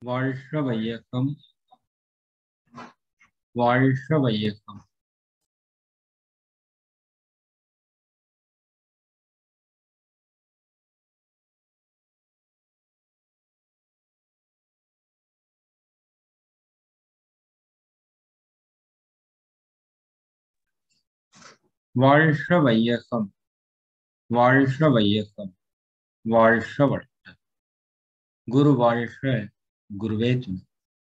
வாழ்க வையகம் வாழ்க வையகம் வாழ்க வையகம் வாழ்க வையகம் வாழ்க வளர்த்த குரு வாழ்க குருவே துணை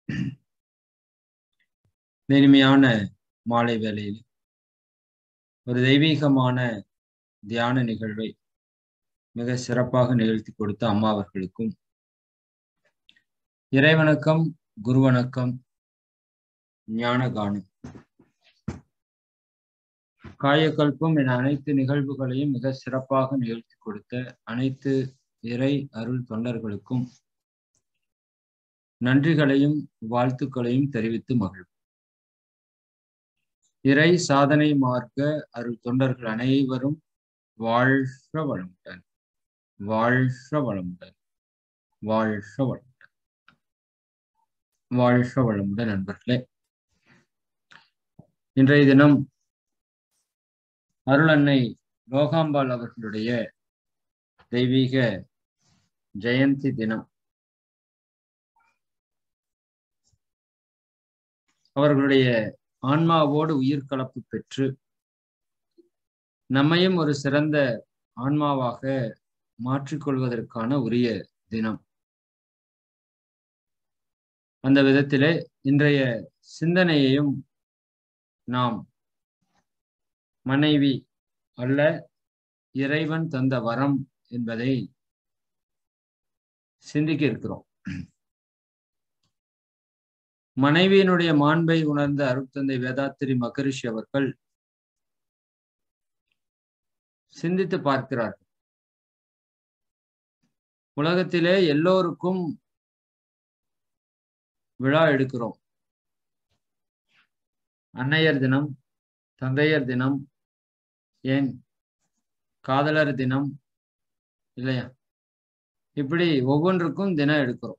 இனிமையான மாலை வேளையில் ஒரு தெய்வீகமான தியான நிகழ்வை மிக சிறப்பாக நிகழ்த்தி கொடுத்த அம்மா அவர்களுக்கும் இறைவணக்கம் குருவணக்கம் ஞான கானம் காயக்கல்பம் என அனைத்து நிகழ்வுகளையும் மிக சிறப்பாக நிகழ்த்தி கொடுத்த அனைத்து இறை அருள் தொண்டர்களுக்கும் நன்றிகளையும் வாழ்த்துக்களையும் தெரிவித்து மகிழ்வு இறை சாதனை மார்க்க அருள் தொண்டர்கள் அனைவரும் வாழ்க வளமுடன் வாழ்க வளமுடன் வாழ்க வளமுடன் வாழ்க வளமுடன் நண்பர்களே இன்றைய தினம் அருள் அன்னை லோகாம்பாள் அவர்களுடைய தெய்வீக ஜெயந்தி தினம் அவர்களுடைய ஆன்மாவோடு உயிர் கலப்பு பெற்று நம்மையும் ஒரு சிறந்த ஆன்மாவாக மாற்றிக்கொள்வதற்கான உரிய தினம் அந்த விதத்திலே இன்றைய சிந்தனையையும் நாம் மனைவி அல்ல இறைவன் தந்த வரம் என்பதை சிந்திக்க இருக்கிறோம் மனைவியினுடைய மாண்பை உணர்ந்த அருட்தந்தை வேதாத்திரி மகரிஷி அவர்கள் சிந்தித்து பார்க்கிறார்கள் உலகத்திலே எல்லோருக்கும் விழா எடுக்கிறோம் அன்னையர் தினம் தந்தையர் தினம் ஏன் காதலர் தினம் இல்லையா இப்படி ஒவ்வொன்றுக்கும் தினம் எடுக்கிறோம்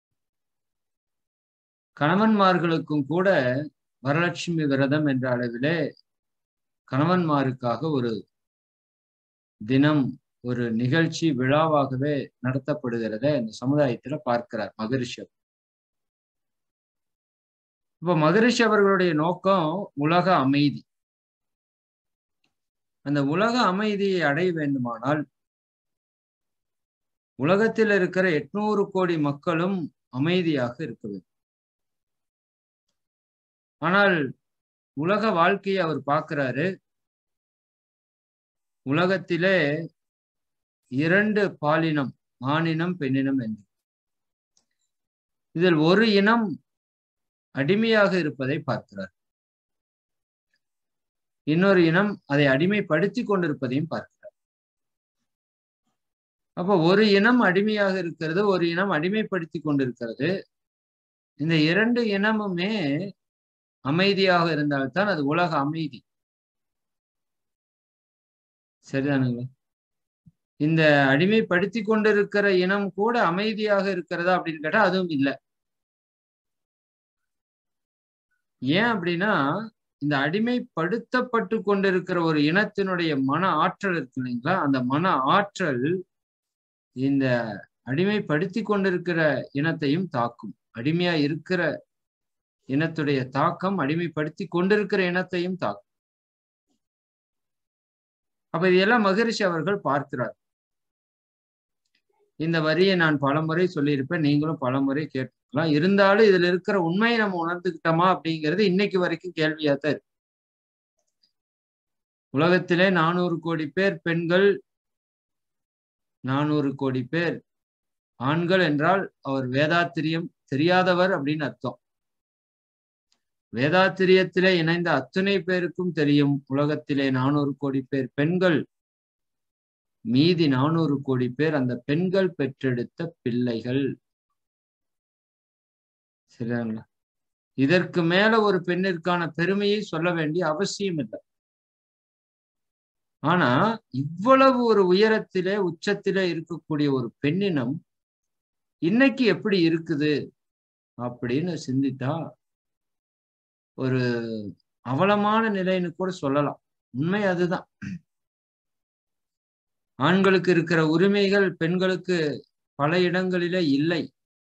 கணவன்மார்களுக்கும் கூட வரலட்சுமி விரதம் என்ற அளவிலே கணவன்மாருக்காக ஒரு தினம் ஒரு நிகழ்ச்சி விழாவாகவே நடத்தப்படுகிறத இந்த சமுதாயத்துல பார்க்கிறார் மகரிஷி இப்ப மகரிஷி அவர்களுடைய நோக்கம் உலக அமைதி அந்த உலக அமைதியை அடைய வேண்டுமானால் உலகத்தில் இருக்கிற எட்நூறு கோடி மக்களும் அமைதியாக இருக்க வேண்டும் ஆனால் உலக வாழ்க்கையை அவர் பார்க்கிறாரு உலகத்திலே இரண்டு பாலினம் ஆணினம் பெண்ணினம் என்று இதில் ஒரு இனம் அடிமையாக இருப்பதை பார்க்கிறார் இன்னொரு இனம் அதை அடிமைப்படுத்தி கொண்டிருப்பதையும் பார்க்கிறார் அப்போ ஒரு இனம் அடிமையாக இருக்கிறது ஒரு இனம் அடிமைப்படுத்தி கொண்டிருக்கிறது இந்த இரண்டு இனமுமே அமைதியாக இருந்தால்தான் அது உலக அமைதி சரிதானுங்களா இந்த அடிமைப்படுத்தி கொண்டிருக்கிற இனம் கூட அமைதியாக இருக்கிறதா அப்படின்னு கேட்டா அதுவும் இல்லை ஏன் அப்படின்னா இந்த அடிமைப்படுத்தப்பட்டு கொண்டிருக்கிற ஒரு இனத்தினுடைய மன ஆற்றல் இருக்கு இல்லைங்களா அந்த மன ஆற்றல் இந்த அடிமைப்படுத்தி கொண்டிருக்கிற இனத்தையும் தாக்கும் அடிமையா இருக்கிற இனத்துடைய தாக்கம் அடிமைப்படுத்தி கொண்டிருக்கிற இனத்தையும் தாக்கும் அப்ப இதெல்லாம் மகரிஷி அவர்கள் பார்க்கிறார் இந்த வரியை நான் பலமுறை சொல்லியிருப்பேன் நீங்களும் பலமுறை கேட்டுக்கலாம் இருந்தாலும் இதுல இருக்கிற உண்மையை நம்ம உணர்ந்துக்கிட்டோமா அப்படிங்கிறது இன்னைக்கு வரைக்கும் கேள்வியா தான் இருக்கு உலகத்திலே நானூறு கோடி பேர் பெண்கள் நானூறு கோடி பேர் ஆண்கள் என்றால் அவர் வேதாத்திரியம் தெரியாதவர் அப்படின்னு அர்த்தம் வேதாத்திரியத்திலே இணைந்த அத்தனை பேருக்கும் தெரியும் உலகத்திலே நானூறு கோடி பேர் பெண்கள் மீதி நானூறு கோடி பேர் அந்த பெண்கள் பெற்றெடுத்த பிள்ளைகள் சரிங்களா இதற்கு மேல ஒரு பெண்ணிற்கான பெருமையை சொல்ல வேண்டிய அவசியம் இல்லை ஆனா இவ்வளவு ஒரு உயரத்திலே உச்சத்திலே இருக்கக்கூடிய ஒரு பெண்ணினம் இன்னைக்கு எப்படி இருக்குது அப்படின்னு சிந்தித்தா ஒரு அவலமான நிலைன்னு கூட சொல்லலாம் உண்மை அதுதான் ஆண்களுக்கு இருக்கிற உரிமைகள் பெண்களுக்கு பல இடங்களிலே இல்லை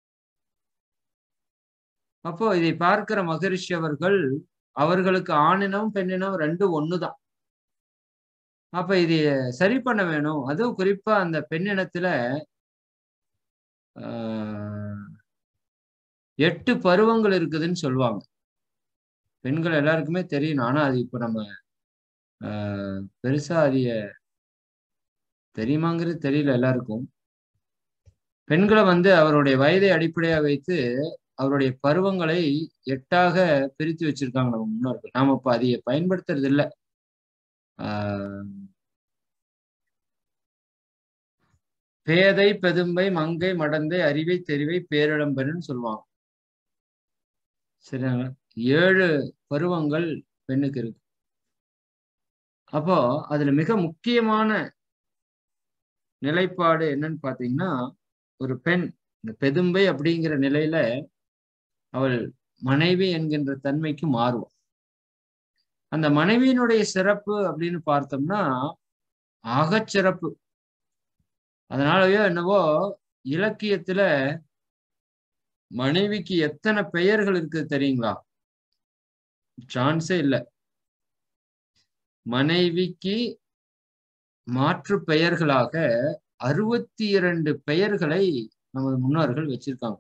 அப்போ இதை பார்க்கிற மகரிஷி அவர்கள் அவர்களுக்கு ஆணினம் பெண்ணினம் ரெண்டும் ஒண்ணுதான் அப்ப இதை சரி பண்ண வேணும் அதுவும் குறிப்பா அந்த பெண்ணினத்துல ஆஹ் எட்டு பருவங்கள் இருக்குதுன்னு சொல்லுவாங்க பெண்கள் எல்லாருக்குமே தெரியணும் ஆனா அது இப்ப நம்ம ஆஹ் பெருசா அதிக தெரியுமாங்கிறது தெரியல எல்லாருக்கும் பெண்களை வந்து அவருடைய வயதை அடிப்படையா வைத்து அவருடைய பருவங்களை எட்டாக பிரித்து வச்சிருக்காங்க நம்ம முன்னோர்கள் நாம இப்ப அதை பயன்படுத்துறது இல்லை ஆஹ் பேதை பெதும்பை மங்கை மடந்தை அறிவை தெரிவை பேரிழம்பெருன்னு சொல்லுவாங்க சரிங்களா ஏழு பருவங்கள் பெண்ணுக்கு இருக்கு அப்போ அதுல மிக முக்கியமான நிலைப்பாடு என்னன்னு பாத்தீங்கன்னா ஒரு பெண் இந்த பெதும்பை அப்படிங்கிற நிலையில அவள் மனைவி என்கின்ற தன்மைக்கு மாறுவாள் அந்த மனைவியினுடைய சிறப்பு அப்படின்னு பார்த்தோம்னா ஆகச்சிறப்பு அதனாலயோ என்னவோ இலக்கியத்துல மனைவிக்கு எத்தனை பெயர்கள் இருக்குது தெரியுங்களா சான்ஸே இல்லை மனைவிக்கு மாற்று பெயர்களாக அறுபத்தி இரண்டு பெயர்களை நமது முன்னோர்கள் வச்சிருக்காங்க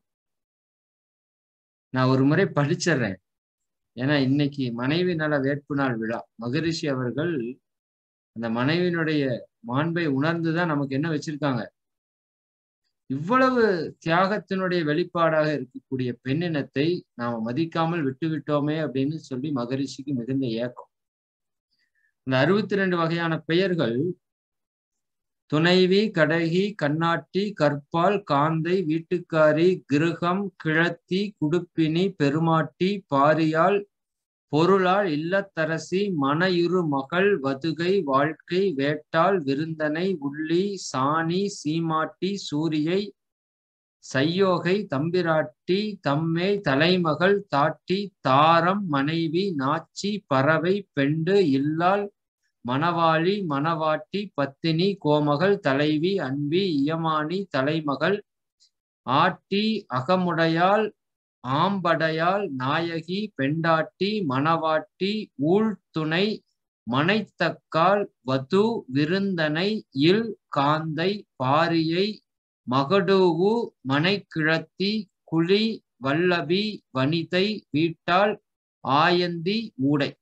நான் ஒரு முறை படிச்சிடுறேன் ஏன்னா இன்னைக்கு மனைவி நல வேட்பு நாள் விழா மகரிஷி அவர்கள் அந்த மனைவியினுடைய மாண்பை உணர்ந்துதான் நமக்கு என்ன வச்சிருக்காங்க இவ்வளவு தியாகத்தினுடைய வெளிப்பாடாக இருக்கக்கூடிய பெண்ணினத்தை நாம மதிக்காமல் விட்டு விட்டோமே அப்படின்னு சொல்லி மகரிஷிக்கு மிகுந்த ஏக்கம் இந்த அறுபத்தி ரெண்டு வகையான பெயர்கள் துணைவி கடகி கண்ணாட்டி கற்பால் காந்தை வீட்டுக்காரி கிருகம் கிழத்தி குடுப்பினி பெருமாட்டி பாரியால் பொருளால் இல்லத்தரசி மனையுறு மகள் வதுகை வாழ்க்கை வேட்டாள் விருந்தனை உள்ளி சாணி சீமாட்டி சூரியை சையோகை தம்பிராட்டி தம்மே தலைமகள் தாட்டி தாரம் மனைவி நாச்சி பறவை பெண்டு இல்லால் மணவாளி மணவாட்டி பத்தினி கோமகள் தலைவி அன்பி இயமானி தலைமகள் ஆட்டி அகமுடையாள் ஆம்படையாள் நாயகி பெண்டாட்டி மணவாட்டி ஊழ்துணை மனைத்தக்கால் வது விருந்தனை இல் காந்தை பாரியை மகடூவு மனைக்கிழத்தி குழி வல்லபி வனிதை வீட்டாள் ஆயந்தி ஊடை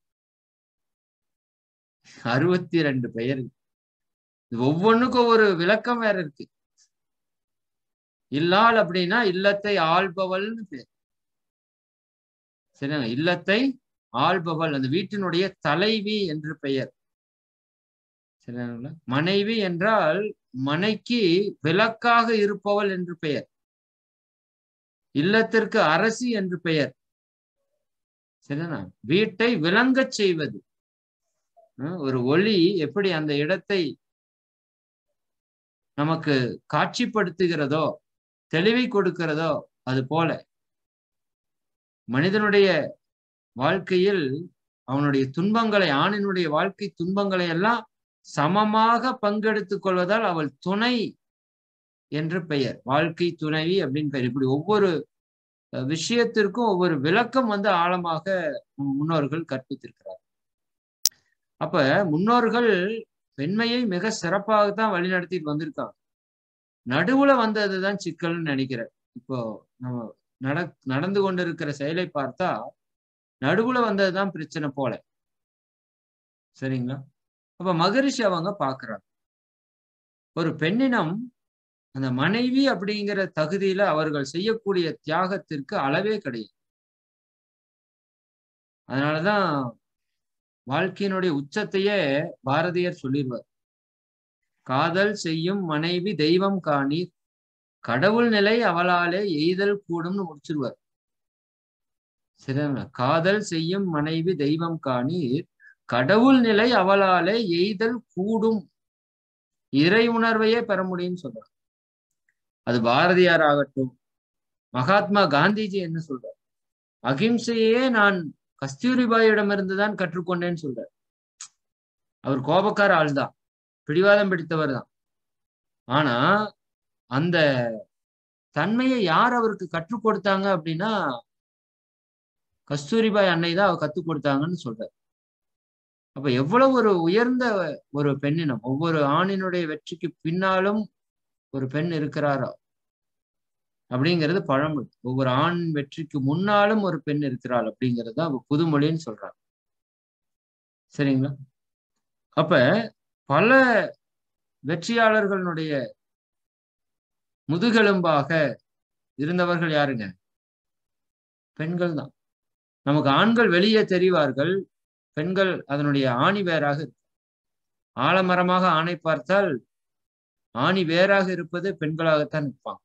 அறுபத்தி ரெண்டு பெயர் ஒவ்வொன்றுக்கும் ஒரு விளக்கம் வேற இருக்கு இல்லாள் அப்படின்னா இல்லத்தை ஆள்பவள்னு பேர் சரிங்க இல்லத்தை ஆள்பவள் அந்த வீட்டினுடைய தலைவி என்று பெயர் சரிங்களா மனைவி என்றால் மனைக்கு விளக்காக இருப்பவள் என்று பெயர் இல்லத்திற்கு அரசி என்று பெயர் சரிண்ணா வீட்டை விளங்கச் செய்வது ஒரு ஒளி எப்படி அந்த இடத்தை நமக்கு காட்சிப்படுத்துகிறதோ தெளிவை கொடுக்கிறதோ அது போல மனிதனுடைய வாழ்க்கையில் அவனுடைய துன்பங்களை ஆணினுடைய வாழ்க்கை துன்பங்களை எல்லாம் சமமாக பங்கெடுத்துக் கொள்வதால் அவள் துணை என்று பெயர் வாழ்க்கை துணைவி அப்படின்னு பெயர் இப்படி ஒவ்வொரு விஷயத்திற்கும் ஒவ்வொரு விளக்கம் வந்து ஆழமாக முன்னோர்கள் கற்பித்திருக்கிறார் அப்ப முன்னோர்கள் பெண்மையை மிக சிறப்பாகத்தான் வழிநடத்திட்டு வந்திருக்காங்க நடுவுல வந்ததுதான் சிக்கல்னு நினைக்கிறேன் இப்போ நம்ம நட நடந்து கொண்டிருக்கிற செயலை பார்த்தா நடுவுல வந்ததுதான் பிரச்சனை போல சரிங்களா அப்ப மகரிஷி அவங்க பாக்குறாங்க ஒரு பெண்ணினம் அந்த மனைவி அப்படிங்கிற தகுதியில அவர்கள் செய்யக்கூடிய தியாகத்திற்கு அளவே கிடையாது அதனாலதான் வாழ்க்கையினுடைய உச்சத்தையே பாரதியர் சொல்லிடுவார் காதல் செய்யும் மனைவி தெய்வம் காணீர் கடவுள் நிலை அவளாலே எய்தல் கூடும்னு முடிச்சிருவார் சரிங்களா காதல் செய்யும் மனைவி தெய்வம் காணீர் கடவுள் நிலை அவளாலே எய்தல் கூடும் இறை உணர்வையே பெற முடியும்னு சொல்றார் அது பாரதியார் ஆகட்டும் மகாத்மா காந்திஜி என்ன சொல்றார் அகிம்சையே நான் கஸ்தூரிபாயிடமிருந்து தான் கற்றுக்கொண்டேன்னு சொல்றார் அவர் கோபக்கார ஆள் தான் பிடிவாதம் பிடித்தவர் தான் ஆனா அந்த தன்மையை யார் அவருக்கு கற்றுக் கொடுத்தாங்க அப்படின்னா கஸ்தூரிபாய் அன்னை தான் அவர் கத்துக் கொடுத்தாங்கன்னு சொல்றார் அப்ப எவ்வளவு ஒரு உயர்ந்த ஒரு பெண்ணினம் ஒவ்வொரு ஆணினுடைய வெற்றிக்கு பின்னாலும் ஒரு பெண் இருக்கிறாரோ அப்படிங்கிறது பழமொழி ஒவ்வொரு ஆண் வெற்றிக்கு முன்னாலும் ஒரு பெண் இருக்கிறாள் அப்படிங்கிறது தான் புதுமொழின்னு சொல்றாங்க சரிங்களா அப்ப பல வெற்றியாளர்களுடைய முதுகெலும்பாக இருந்தவர்கள் யாருங்க பெண்கள் தான் நமக்கு ஆண்கள் வெளியே தெரிவார்கள் பெண்கள் அதனுடைய ஆணி வேறாக ஆலமரமாக ஆணை பார்த்தால் ஆணி வேறாக இருப்பது பெண்களாகத்தான் இருப்பாங்க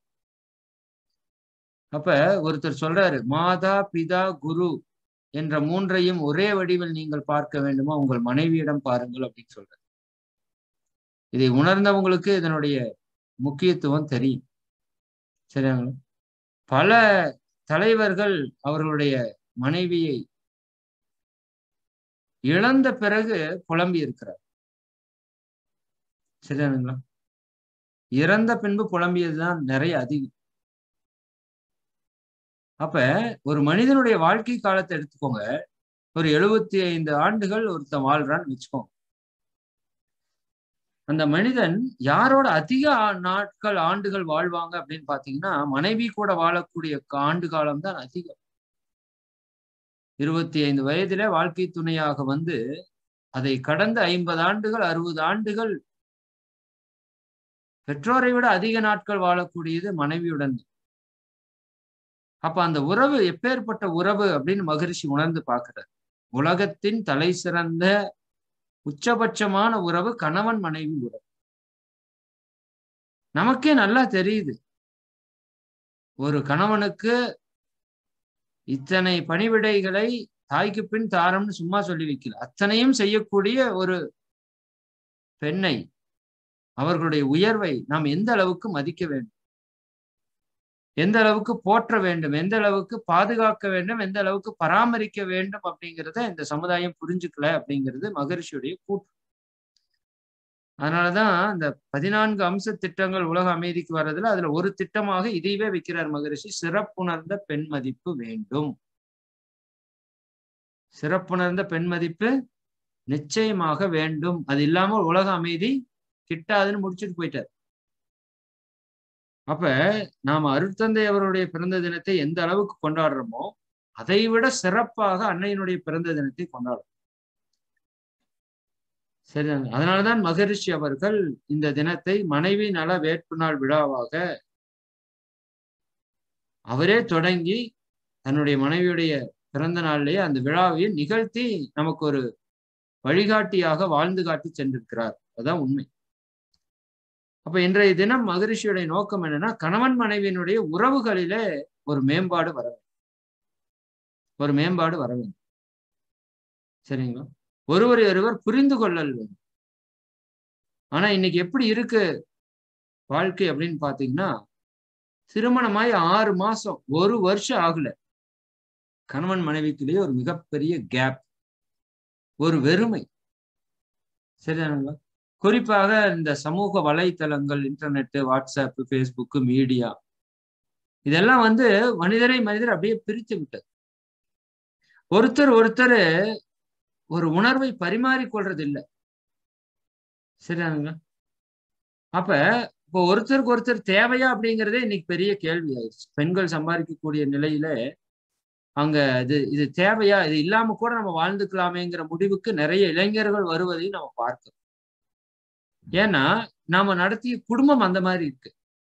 அப்ப ஒருத்தர் சொல்றாரு மாதா பிதா குரு என்ற மூன்றையும் ஒரே வடிவில் நீங்கள் பார்க்க வேண்டுமா உங்கள் மனைவியிடம் பாருங்கள் அப்படின்னு சொல்றாரு இதை உணர்ந்தவங்களுக்கு இதனுடைய முக்கியத்துவம் தெரியும் சரியாங்களா பல தலைவர்கள் அவர்களுடைய மனைவியை இழந்த பிறகு புலம்பி இருக்கிறார் சரியானுங்களா இறந்த பின்பு புலம்பியதுதான் நிறைய அதிகம் அப்ப ஒரு மனிதனுடைய வாழ்க்கை காலத்தை எடுத்துக்கோங்க ஒரு எழுபத்தி ஐந்து ஆண்டுகள் ஒருத்தன் வாழ்றான்னு வச்சுக்கோங்க அந்த மனிதன் யாரோட அதிக நாட்கள் ஆண்டுகள் வாழ்வாங்க அப்படின்னு பாத்தீங்கன்னா மனைவி கூட வாழக்கூடிய ஆண்டு காலம் தான் அதிகம் இருபத்தி ஐந்து வயதில வாழ்க்கை துணையாக வந்து அதை கடந்த ஐம்பது ஆண்டுகள் அறுபது ஆண்டுகள் பெற்றோரை விட அதிக நாட்கள் வாழக்கூடியது மனைவியுடன் அப்ப அந்த உறவு எப்பேற்பட்ட உறவு அப்படின்னு மகரிஷி உணர்ந்து பார்க்கிறார் உலகத்தின் தலை சிறந்த உச்சபட்சமான உறவு கணவன் மனைவி உறவு நமக்கே நல்லா தெரியுது ஒரு கணவனுக்கு இத்தனை பணிவிடைகளை தாய்க்கு பின் தாரம்னு சும்மா சொல்லி வைக்கல அத்தனையும் செய்யக்கூடிய ஒரு பெண்ணை அவர்களுடைய உயர்வை நாம் எந்த அளவுக்கு மதிக்க வேண்டும் எந்த அளவுக்கு போற்ற வேண்டும் எந்த அளவுக்கு பாதுகாக்க வேண்டும் எந்த அளவுக்கு பராமரிக்க வேண்டும் அப்படிங்கிறத இந்த சமுதாயம் புரிஞ்சுக்கல அப்படிங்கிறது மகரிஷியுடைய கூற்று அதனாலதான் இந்த பதினான்கு அம்ச திட்டங்கள் உலக அமைதிக்கு வர்றதுல அதுல ஒரு திட்டமாக இதையவே வைக்கிறார் மகரிஷி சிறப்புணர்ந்த பெண் மதிப்பு வேண்டும் சிறப்புணர்ந்த பெண் மதிப்பு நிச்சயமாக வேண்டும் அது இல்லாம உலக அமைதி கிட்டாதுன்னு முடிச்சுட்டு போயிட்டார் அப்ப நாம அருட்தந்தை அவருடைய பிறந்த தினத்தை எந்த அளவுக்கு கொண்டாடுறோமோ அதை விட சிறப்பாக அன்னையினுடைய பிறந்த தினத்தை கொண்டாடுறோம் சரி அதனாலதான் மகரிஷி அவர்கள் இந்த தினத்தை மனைவி நல வேட்பு நாள் விழாவாக அவரே தொடங்கி தன்னுடைய மனைவியுடைய பிறந்த நாளிலேயே அந்த விழாவை நிகழ்த்தி நமக்கு ஒரு வழிகாட்டியாக வாழ்ந்து காட்டி சென்றிருக்கிறார் அதுதான் உண்மை அப்ப இன்றைய தினம் மகரிஷியுடைய நோக்கம் என்னன்னா கணவன் மனைவியினுடைய உறவுகளிலே ஒரு மேம்பாடு வர வேண்டும் ஒரு மேம்பாடு வர வேண்டும் சரிங்களா ஒருவரை ஒருவர் புரிந்து கொள்ளல் வேண்டும் ஆனா இன்னைக்கு எப்படி இருக்கு வாழ்க்கை அப்படின்னு பாத்தீங்கன்னா திருமணமாய் ஆறு மாசம் ஒரு வருஷம் ஆகல கணவன் மனைவிக்குள்ளேயே ஒரு மிகப்பெரிய கேப் ஒரு வெறுமை சரிதானுங்களா குறிப்பாக இந்த சமூக வலைத்தளங்கள் இன்டர்நெட்டு வாட்ஸ்அப் ஃபேஸ்புக்கு மீடியா இதெல்லாம் வந்து மனிதரை மனிதர் அப்படியே பிரித்து விட்டது ஒருத்தர் ஒருத்தர் ஒரு உணர்வை பரிமாறிக்கொள்றது இல்லை சரிதானுங்களா அப்ப இப்போ ஒருத்தருக்கு ஒருத்தர் தேவையா அப்படிங்கிறதே இன்னைக்கு பெரிய கேள்வி ஆயிடுச்சு பெண்கள் சம்பாதிக்கக்கூடிய நிலையில அங்க இது இது தேவையா இது இல்லாம கூட நம்ம வாழ்ந்துக்கலாமேங்கிற முடிவுக்கு நிறைய இளைஞர்கள் வருவதையும் நம்ம பார்க்கிறோம் ஏன்னா நாம நடத்திய குடும்பம் அந்த மாதிரி இருக்கு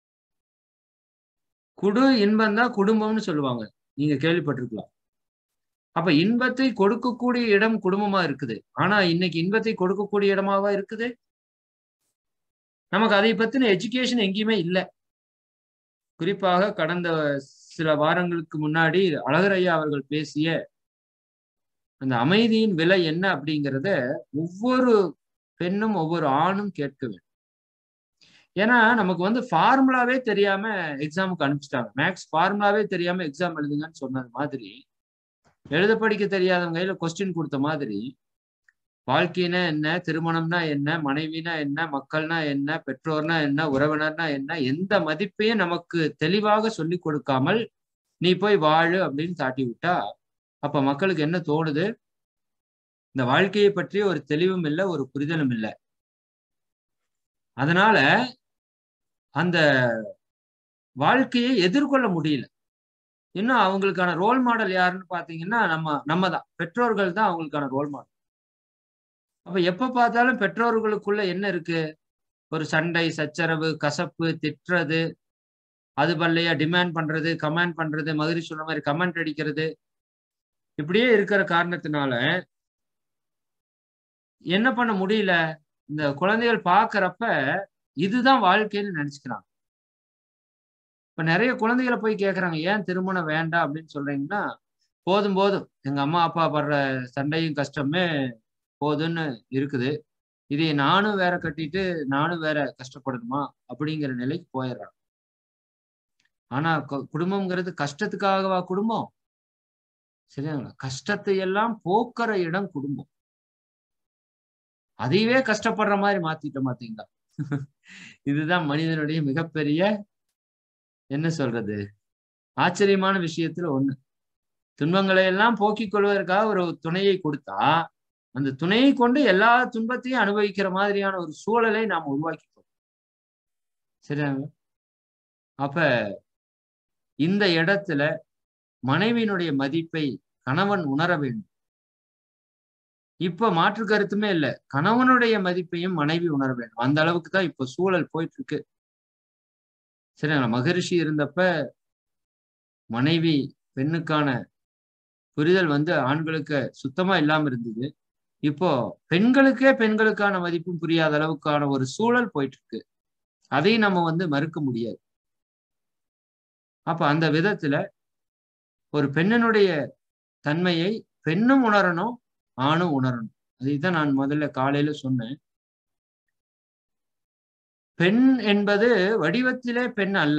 குடு இன்பம் தான் குடும்பம்னு சொல்லுவாங்க நீங்க கேள்விப்பட்டிருக்கலாம் அப்ப இன்பத்தை கொடுக்கக்கூடிய இடம் குடும்பமா இருக்குது ஆனா இன்னைக்கு இன்பத்தை கொடுக்கக்கூடிய இடமாவா இருக்குது நமக்கு அதை பத்தின எஜுகேஷன் எங்கேயுமே இல்லை குறிப்பாக கடந்த சில வாரங்களுக்கு முன்னாடி அழகரையா அவர்கள் பேசிய அந்த அமைதியின் விலை என்ன அப்படிங்கிறத ஒவ்வொரு பெண்ணும் ஒவ்வொரு ஆணும் கேட்க வேண்டும் ஏன்னா நமக்கு வந்து ஃபார்முலாவே தெரியாம எக்ஸாமுக்கு அனுப்பிச்சிட்டாங்க மேக்ஸ் ஃபார்முலாவே தெரியாம எக்ஸாம் எழுதுங்கன்னு சொன்னது மாதிரி எழுத படிக்க தெரியாதவங்க கையில கொஸ்டின் கொடுத்த மாதிரி வாழ்க்கைனா என்ன திருமணம்னா என்ன மனைவினா என்ன மக்கள்னா என்ன பெற்றோர்னா என்ன உறவினர்னா என்ன எந்த மதிப்பையும் நமக்கு தெளிவாக சொல்லி கொடுக்காமல் நீ போய் வாழு அப்படின்னு தாட்டி விட்டா அப்ப மக்களுக்கு என்ன தோணுது இந்த வாழ்க்கையை பற்றி ஒரு தெளிவும் இல்லை ஒரு புரிதலும் இல்லை அதனால அந்த வாழ்க்கையை எதிர்கொள்ள முடியல இன்னும் அவங்களுக்கான ரோல் மாடல் யாருன்னு பாத்தீங்கன்னா நம்ம நம்ம தான் பெற்றோர்கள் தான் அவங்களுக்கான ரோல் மாடல் அப்ப எப்ப பார்த்தாலும் பெற்றோர்களுக்குள்ள என்ன இருக்கு ஒரு சண்டை சச்சரவு கசப்பு திட்டுறது அது பல்லையா டிமாண்ட் பண்றது கமெண்ட் பண்றது மதுரை சொன்ன மாதிரி கமெண்ட் அடிக்கிறது இப்படியே இருக்கிற காரணத்தினால என்ன பண்ண முடியல இந்த குழந்தைகள் பாக்குறப்ப இதுதான் வாழ்க்கைன்னு நினைச்சுக்கிறாங்க இப்ப நிறைய குழந்தைகளை போய் கேக்குறாங்க ஏன் திருமணம் வேண்டாம் அப்படின்னு சொல்றீங்கன்னா போதும் போதும் எங்க அம்மா அப்பா படுற சண்டையும் கஷ்டமே போதும்னு இருக்குது இதை நானும் வேற கட்டிட்டு நானும் வேற கஷ்டப்படணுமா அப்படிங்கிற நிலைக்கு போயிடுறாங்க ஆனா குடும்பம்ங்கிறது கஷ்டத்துக்காகவா குடும்பம் சரிங்களா கஷ்டத்தை எல்லாம் போக்குற இடம் குடும்பம் அதையவே கஷ்டப்படுற மாதிரி மாத்திட்டோம் பாத்தீங்களா இதுதான் மனிதனுடைய மிகப்பெரிய என்ன சொல்றது ஆச்சரியமான விஷயத்துல ஒண்ணு துன்பங்களை எல்லாம் போக்கிக் கொள்வதற்காக ஒரு துணையை கொடுத்தா அந்த துணையை கொண்டு எல்லா துன்பத்தையும் அனுபவிக்கிற மாதிரியான ஒரு சூழலை நாம் உருவாக்கிப்போம் சரியாங்க அப்ப இந்த இடத்துல மனைவியினுடைய மதிப்பை கணவன் உணர வேண்டும் இப்ப மாற்று கருத்துமே இல்லை கணவனுடைய மதிப்பையும் மனைவி உணர வேண்டும் அந்த அளவுக்கு தான் இப்ப சூழல் போயிட்டு இருக்கு சரிங்களா மகரிஷி இருந்தப்ப மனைவி பெண்ணுக்கான புரிதல் வந்து ஆண்களுக்கு சுத்தமா இல்லாம இருந்தது இப்போ பெண்களுக்கே பெண்களுக்கான மதிப்பும் புரியாத அளவுக்கான ஒரு சூழல் போயிட்டு இருக்கு அதையும் நம்ம வந்து மறுக்க முடியாது அப்ப அந்த விதத்துல ஒரு பெண்ணினுடைய தன்மையை பெண்ணும் உணரணும் ஆணும் உணரணும் அதைத்தான் நான் முதல்ல காலையில சொன்னேன் பெண் என்பது வடிவத்திலே பெண் அல்ல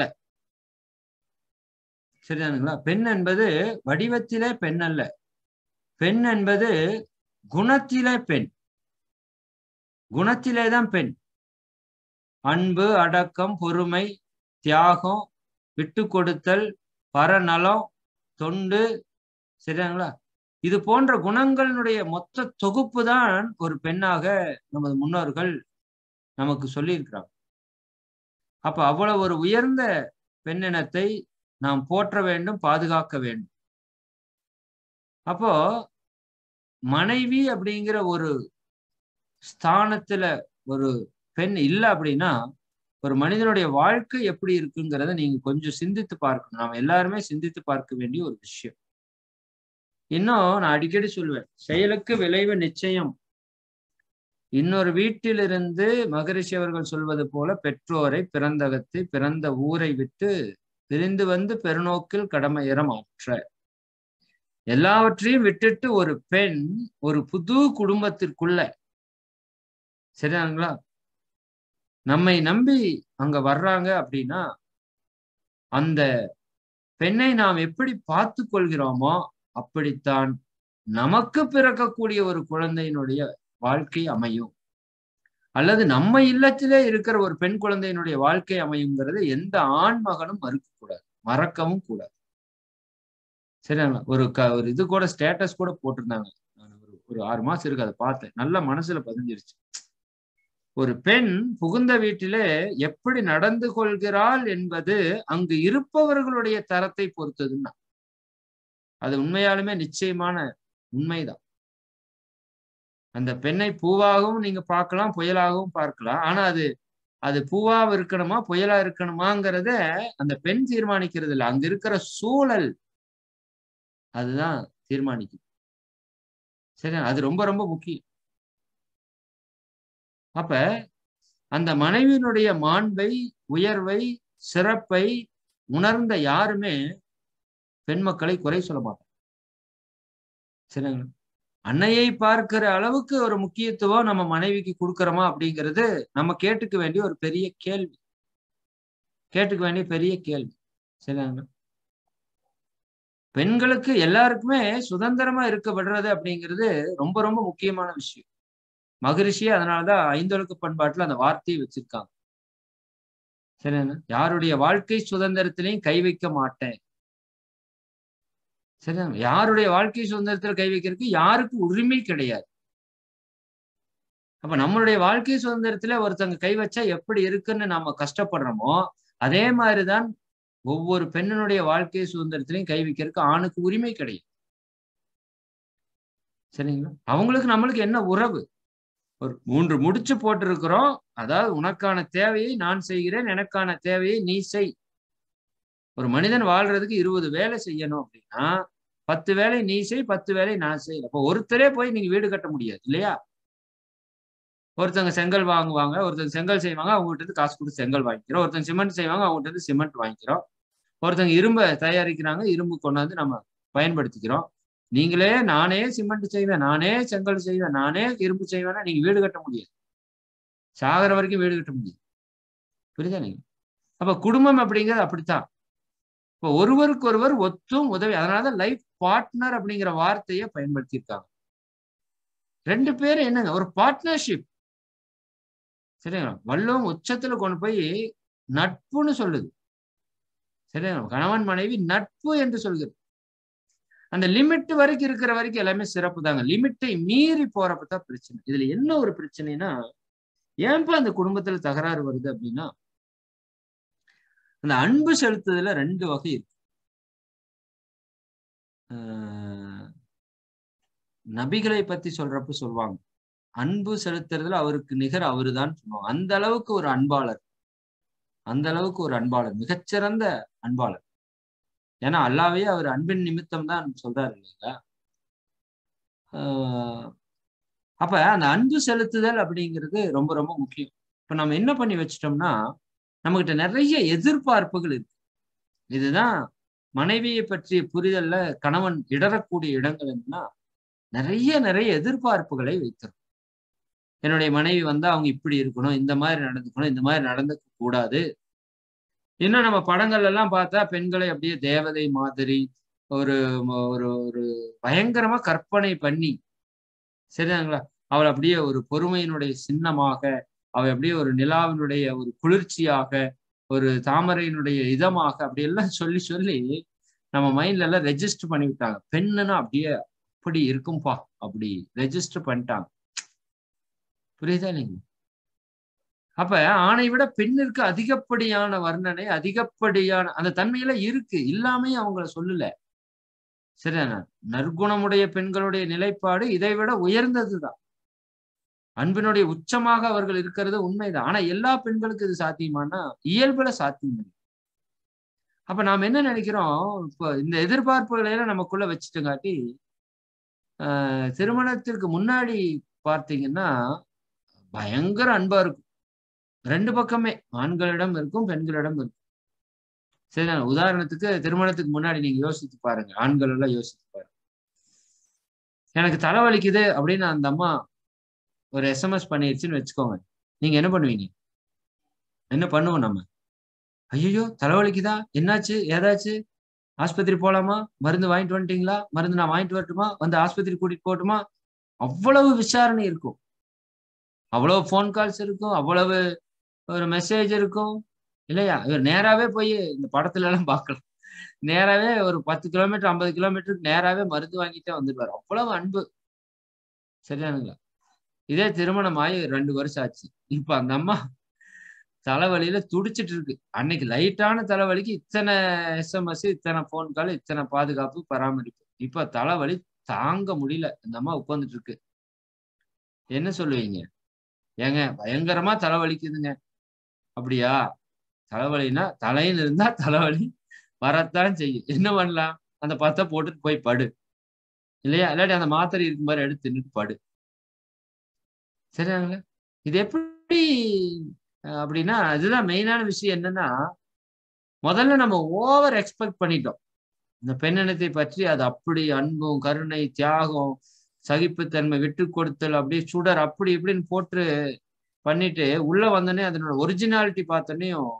சரிதானுங்களா பெண் என்பது வடிவத்திலே பெண் அல்ல பெண் என்பது குணத்திலே பெண் குணத்திலே தான் பெண் அன்பு அடக்கம் பொறுமை தியாகம் விட்டு கொடுத்தல் பரநலம் தொண்டு சரியாங்களா இது போன்ற குணங்களினுடைய மொத்த தொகுப்பு தான் ஒரு பெண்ணாக நமது முன்னோர்கள் நமக்கு சொல்லியிருக்கிறாங்க அப்ப அவ்வளவு ஒரு உயர்ந்த பெண்ணினத்தை நாம் போற்ற வேண்டும் பாதுகாக்க வேண்டும் அப்போ மனைவி அப்படிங்கிற ஒரு ஸ்தானத்துல ஒரு பெண் இல்லை அப்படின்னா ஒரு மனிதனுடைய வாழ்க்கை எப்படி இருக்குங்கிறத நீங்க கொஞ்சம் சிந்தித்து பார்க்கணும் நாம் எல்லாருமே சிந்தித்து பார்க்க வேண்டிய ஒரு விஷயம் இன்னும் நான் அடிக்கடி சொல்லுவேன் செயலுக்கு விளைவு நிச்சயம் இன்னொரு வீட்டிலிருந்து மகரிஷி அவர்கள் சொல்வது போல பெற்றோரை பிறந்தகத்தை பிறந்த ஊரை விட்டு பிரிந்து வந்து பெருநோக்கில் கடமையறம் ஆற்ற எல்லாவற்றையும் விட்டுட்டு ஒரு பெண் ஒரு புது குடும்பத்திற்குள்ள சரிதாங்களா நம்மை நம்பி அங்க வர்றாங்க அப்படின்னா அந்த பெண்ணை நாம் எப்படி பார்த்து கொள்கிறோமோ அப்படித்தான் நமக்கு பிறக்கக்கூடிய ஒரு குழந்தையினுடைய வாழ்க்கை அமையும் அல்லது நம்ம இல்லத்திலே இருக்கிற ஒரு பெண் குழந்தையினுடைய வாழ்க்கை அமையுங்கிறது எந்த ஆண் மகனும் மறுக்க கூடாது மறக்கவும் கூடாது சரிங்களா ஒரு க ஒரு இது கூட ஸ்டேட்டஸ் கூட போட்டிருந்தாங்க நான் ஒரு ஒரு ஆறு மாசம் இருக்கு அதை பார்த்தேன் நல்ல மனசுல பதிஞ்சிருச்சு ஒரு பெண் புகுந்த வீட்டிலே எப்படி நடந்து கொள்கிறாள் என்பது அங்கு இருப்பவர்களுடைய தரத்தை பொறுத்ததுன்னா அது உண்மையாலுமே நிச்சயமான உண்மைதான் அந்த பெண்ணை பூவாகவும் நீங்க பார்க்கலாம் புயலாகவும் பார்க்கலாம் ஆனா அது அது பூவா இருக்கணுமா புயலா இருக்கணுமாங்கிறத அந்த பெண் தீர்மானிக்கிறது இல்லை அங்க இருக்கிற சூழல் அதுதான் தீர்மானிக்கும் சரி அது ரொம்ப ரொம்ப முக்கியம் அப்ப அந்த மனைவியினுடைய மாண்பை உயர்வை சிறப்பை உணர்ந்த யாருமே பெண் மக்களை குறை சொல்ல மாட்டாங்க சரிங்களா அன்னையை பார்க்கிற அளவுக்கு ஒரு முக்கியத்துவம் நம்ம மனைவிக்கு கொடுக்கறோமா அப்படிங்கிறது நம்ம கேட்டுக்க வேண்டிய ஒரு பெரிய கேள்வி கேட்டுக்க வேண்டிய பெரிய கேள்வி சரிங்களா பெண்களுக்கு எல்லாருக்குமே சுதந்திரமா இருக்க விடுறது அப்படிங்கிறது ரொம்ப ரொம்ப முக்கியமான விஷயம் மகரிஷியே அதனாலதான் ஐந்தொழுக்க பண்பாட்டுல அந்த வார்த்தையை வச்சிருக்காங்க சரிண்ணா யாருடைய வாழ்க்கை சுதந்திரத்திலையும் கை வைக்க மாட்டேன் சரியா யாருடைய வாழ்க்கை சுதந்திரத்துல கை வைக்கிறதுக்கு யாருக்கு உரிமை கிடையாது அப்ப நம்மளுடைய வாழ்க்கை சுதந்திரத்துல ஒருத்தங்க கை வச்சா எப்படி இருக்குன்னு நாம கஷ்டப்படுறோமோ அதே மாதிரிதான் ஒவ்வொரு பெண்ணினுடைய வாழ்க்கை சுதந்திரத்திலையும் கை வைக்கிறதுக்கு ஆணுக்கு உரிமை கிடையாது சரிங்களா அவங்களுக்கு நம்மளுக்கு என்ன உறவு ஒரு மூன்று முடிச்சு போட்டிருக்கிறோம் அதாவது உனக்கான தேவையை நான் செய்கிறேன் எனக்கான தேவையை நீ செய் ஒரு மனிதன் வாழ்றதுக்கு இருபது வேலை செய்யணும் அப்படின்னா பத்து வேலை நீ செய் பத்து வேலை நான் செய் அப்போ ஒருத்தரே போய் நீங்க வீடு கட்ட முடியாது இல்லையா ஒருத்தங்க செங்கல் வாங்குவாங்க ஒருத்தங்க செங்கல் செய்வாங்க அவங்ககிட்ட இருந்து காசு கொடுத்து செங்கல் வாங்கிக்கிறோம் ஒருத்தங்க சிமெண்ட் செய்வாங்க அவங்ககிட்ட இருந்து சிமெண்ட் வாங்கிக்கிறோம் ஒருத்தங்க இரும்பை தயாரிக்கிறாங்க இரும்பு கொண்டாந்து நம்ம பயன்படுத்திக்கிறோம் நீங்களே நானே சிமெண்ட் செய்வேன் நானே செங்கல் செய்வேன் நானே இரும்பு செய்வேன்னா நீங்க வீடு கட்ட முடியாது சாகர வரைக்கும் வீடு கட்ட முடியாது புரியுதா நீங்க அப்ப குடும்பம் அப்படிங்கிறது அப்படித்தான் இப்போ ஒருவருக்கு ஒருவர் ஒத்தும் உதவி அதனாலதான் லைஃப் பார்ட்னர் அப்படிங்கிற வார்த்தையை பயன்படுத்தியிருக்காங்க ரெண்டு பேரும் என்னங்க ஒரு பார்ட்னர்ஷிப் சரிங்களா வள்ளுவம் உச்சத்துல கொண்டு போய் நட்புன்னு சொல்லுது சரிங்களா கணவன் மனைவி நட்பு என்று சொல்கிறது அந்த லிமிட் வரைக்கும் இருக்கிற வரைக்கும் எல்லாமே சிறப்பு தாங்க லிமிட்டை மீறி போறப்பதான் பிரச்சனை இதுல என்ன ஒரு பிரச்சனைனா ஏன்பா அந்த குடும்பத்துல தகராறு வருது அப்படின்னா அந்த அன்பு செலுத்துதல ரெண்டு வகை இருக்கு நபிகளை பத்தி சொல்றப்ப சொல்லுவாங்க அன்பு செலுத்துறதுல அவருக்கு நிகர் அவரு தான் சொல்லுவாங்க அந்த அளவுக்கு ஒரு அன்பாளர் அந்த அளவுக்கு ஒரு அன்பாளர் மிகச்சிறந்த அன்பாளர் ஏன்னா அல்லாவே அவர் அன்பின் நிமித்தம் தான் சொல்றாரு இல்லைங்களா அப்ப அந்த அன்பு செலுத்துதல் அப்படிங்கிறது ரொம்ப ரொம்ப முக்கியம் இப்ப நம்ம என்ன பண்ணி வச்சிட்டோம்னா நம்மகிட்ட நிறைய எதிர்பார்ப்புகள் இருக்கு இதுதான் மனைவியை பற்றிய புரிதல்ல கணவன் இடரக்கூடிய இடங்கள் என்னன்னா நிறைய நிறைய எதிர்பார்ப்புகளை வைத்திருக்கும் என்னுடைய மனைவி வந்தா அவங்க இப்படி இருக்கணும் இந்த மாதிரி நடந்துக்கணும் இந்த மாதிரி நடந்துக்க கூடாது இன்னும் நம்ம படங்கள் எல்லாம் பார்த்தா பெண்களை அப்படியே தேவதை மாதிரி ஒரு ஒரு ஒரு பயங்கரமா கற்பனை பண்ணி சரிதாங்களா அவள் அப்படியே ஒரு பொறுமையினுடைய சின்னமாக அவள் அப்படியே ஒரு நிலாவினுடைய ஒரு குளிர்ச்சியாக ஒரு தாமரையினுடைய இதமாக அப்படி எல்லாம் சொல்லி சொல்லி நம்ம மைண்ட்ல எல்லாம் ரெஜிஸ்டர் பண்ணி விட்டாங்க பெண்ணுன்னா அப்படியே அப்படி இருக்கும்பா அப்படி ரெஜிஸ்டர் பண்ணிட்டாங்க புரியுதா இல்லைங்க அப்ப ஆணை விட பெண்ணிற்கு அதிகப்படியான வர்ணனை அதிகப்படியான அந்த தன்மையில இருக்கு இல்லாமே அவங்கள சொல்லல சரிதானா நற்குணமுடைய பெண்களுடைய நிலைப்பாடு இதை விட உயர்ந்ததுதான் அன்பினுடைய உச்சமாக அவர்கள் இருக்கிறது உண்மைதான் ஆனா எல்லா பெண்களுக்கும் இது சாத்தியமானா இயல்புல சாத்தியம் இல்லை அப்ப நாம் என்ன நினைக்கிறோம் இப்போ இந்த எதிர்பார்ப்புகளை எல்லாம் நமக்குள்ள வச்சுட்டுங்காட்டி ஆஹ் திருமணத்திற்கு முன்னாடி பார்த்தீங்கன்னா பயங்கர அன்பா இருக்கும் ரெண்டு பக்கமே ஆண்களிடம் இருக்கும் பெண்களிடம் இருக்கும் சரி உதாரணத்துக்கு திருமணத்துக்கு முன்னாடி நீங்க யோசித்து பாருங்க ஆண்கள் எல்லாம் யோசித்து பாருங்க எனக்கு தலைவலிக்குது அப்படின்னு அந்த அம்மா ஒரு எஸ்எம்எஸ் பண்ணிடுச்சுன்னு வச்சுக்கோங்க நீங்க என்ன பண்ணுவீங்க என்ன பண்ணுவோம் நம்ம ஐயோ தலைவலிக்குதா என்னாச்சு ஏதாச்சு ஆஸ்பத்திரி போலாமா மருந்து வாங்கிட்டு வந்துட்டீங்களா மருந்து நான் வாங்கிட்டு வரட்டுமா வந்து ஆஸ்பத்திரி கூட்டிட்டு போகட்டுமா அவ்வளவு விசாரணை இருக்கும் அவ்வளவு ஃபோன் கால்ஸ் இருக்கும் அவ்வளவு ஒரு மெசேஜ் இருக்கும் இல்லையா இவர் நேராவே போய் இந்த படத்துல எல்லாம் பார்க்கலாம் நேராவே ஒரு பத்து கிலோமீட்டர் ஐம்பது கிலோமீட்டருக்கு நேராவே மருந்து வாங்கிட்டே வந்துடுவார் அவ்வளவு அன்பு சரியானுங்களா இதே திருமணம் ஆகி ரெண்டு வருஷம் ஆச்சு இப்ப அந்த அம்மா தலைவலியில துடிச்சிட்டு இருக்கு அன்னைக்கு லைட்டான தலைவலிக்கு இத்தனை எஸ்எம்எஸ் இத்தனை போன் கால் இத்தனை பாதுகாப்பு பராமரிப்பு இப்ப தலைவலி தாங்க முடியல இந்த அம்மா உட்காந்துட்டு இருக்கு என்ன சொல்லுவீங்க ஏங்க பயங்கரமா தலைவலிக்குதுங்க அப்படியா தலைவலினா தலையில் இருந்தா தலைவலி வரத்தான் செய்யும் என்ன பண்ணலாம் அந்த பத்தை போட்டுட்டு போய் படு இல்லையா இல்லாட்டி அந்த மாத்திரை இருக்கும் மாதிரி எடுத்து தின்னுட்டு படு சரியாங்களா இது எப்படி அப்படின்னா இதுதான் மெயினான விஷயம் என்னன்னா முதல்ல நம்ம ஓவர் எக்ஸ்பெக்ட் பண்ணிட்டோம் இந்த பெண்ணினத்தை பற்றி அது அப்படி அன்பும் கருணை தியாகம் சகிப்புத்தன்மை விட்டு கொடுத்தல் அப்படியே சுடர் அப்படி இப்படின்னு போட்டு பண்ணிட்டு உள்ள வந்தோடனே அதனோட ஒரிஜினாலிட்டி பார்த்தோன்னையும்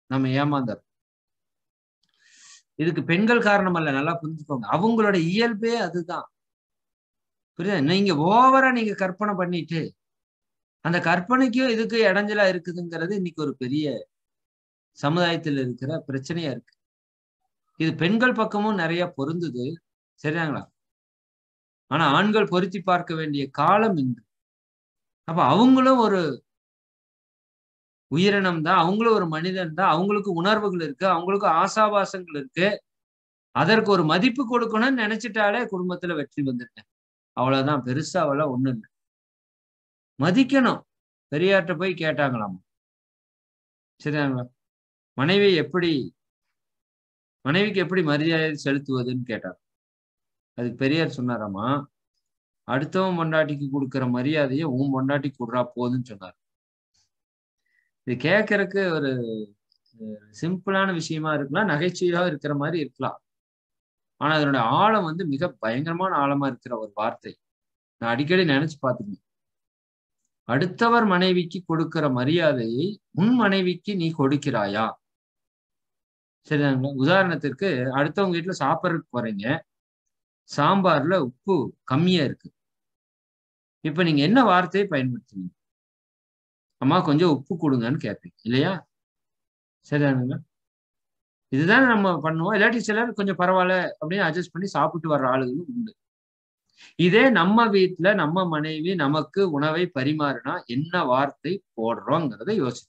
நம்ம ஏமாந்தோம் இதுக்கு பெண்கள் காரணம் அல்ல நல்லா புரிஞ்சுக்கோங்க அவங்களோட இயல்பே அதுதான் புரியுதா நீங்க ஓவரா நீங்க கற்பனை பண்ணிட்டு அந்த கற்பனைக்கும் இதுக்கு இடைஞ்சலா இருக்குதுங்கிறது இன்னைக்கு ஒரு பெரிய சமுதாயத்தில் இருக்கிற பிரச்சனையா இருக்கு இது பெண்கள் பக்கமும் நிறைய பொருந்துது சரியாங்களா ஆனா ஆண்கள் பொருத்தி பார்க்க வேண்டிய காலம் இன்று அப்ப அவங்களும் ஒரு உயிரினம் தான் அவங்களும் ஒரு மனிதன் தான் அவங்களுக்கு உணர்வுகள் இருக்கு அவங்களுக்கு ஆசாபாசங்கள் இருக்கு அதற்கு ஒரு மதிப்பு கொடுக்கணும்னு நினைச்சிட்டாலே குடும்பத்துல வெற்றி வந்துட்டேன் அவ்வளவுதான் பெருசா அவள ஒண்ணு இல்லை மதிக்கணும் பெரியார்ட்ட போய் கேட்டாங்களாம் சரியாங்களா மனைவி எப்படி மனைவிக்கு எப்படி மரியாதை செலுத்துவதுன்னு கேட்டார் அதுக்கு பெரியார் சொன்னாராமா அடுத்தவன் பொண்டாட்டிக்கு கொடுக்குற மரியாதையை உன் பொண்டாட்டி கொடுறா போதுன்னு சொன்னார் இது கேட்கறதுக்கு ஒரு சிம்பிளான விஷயமா இருக்கலாம் நகைச்சுவையா இருக்கிற மாதிரி இருக்கலாம் ஆனா அதனுடைய ஆழம் வந்து மிக பயங்கரமான ஆழமா இருக்கிற ஒரு வார்த்தை நான் அடிக்கடி நினைச்சு பார்த்துக்கேன் அடுத்தவர் மனைவிக்கு கொடுக்கிற மரியாதையை உன் மனைவிக்கு நீ கொடுக்கிறாயா சரிதாங்களா உதாரணத்திற்கு அடுத்தவங்க வீட்டுல சாப்பிட்றதுக்கு போறீங்க சாம்பார்ல உப்பு கம்மியா இருக்கு இப்ப நீங்க என்ன வார்த்தையை பயன்படுத்துவீங்க அம்மா கொஞ்சம் உப்பு கொடுங்கன்னு கேட்பீங்க இல்லையா சரிதானுங்க இதுதான் நம்ம பண்ணுவோம் இல்லாட்டி சிலர் கொஞ்சம் பரவாயில்ல அப்படின்னு அட்ஜஸ்ட் பண்ணி சாப்பிட்டு வர்ற ஆளுகளும் உண்டு இதே நம்ம வீட்டுல நம்ம மனைவி நமக்கு உணவை பரிமாறினா என்ன வார்த்தை போடுறோங்கிறத யோசிச்சு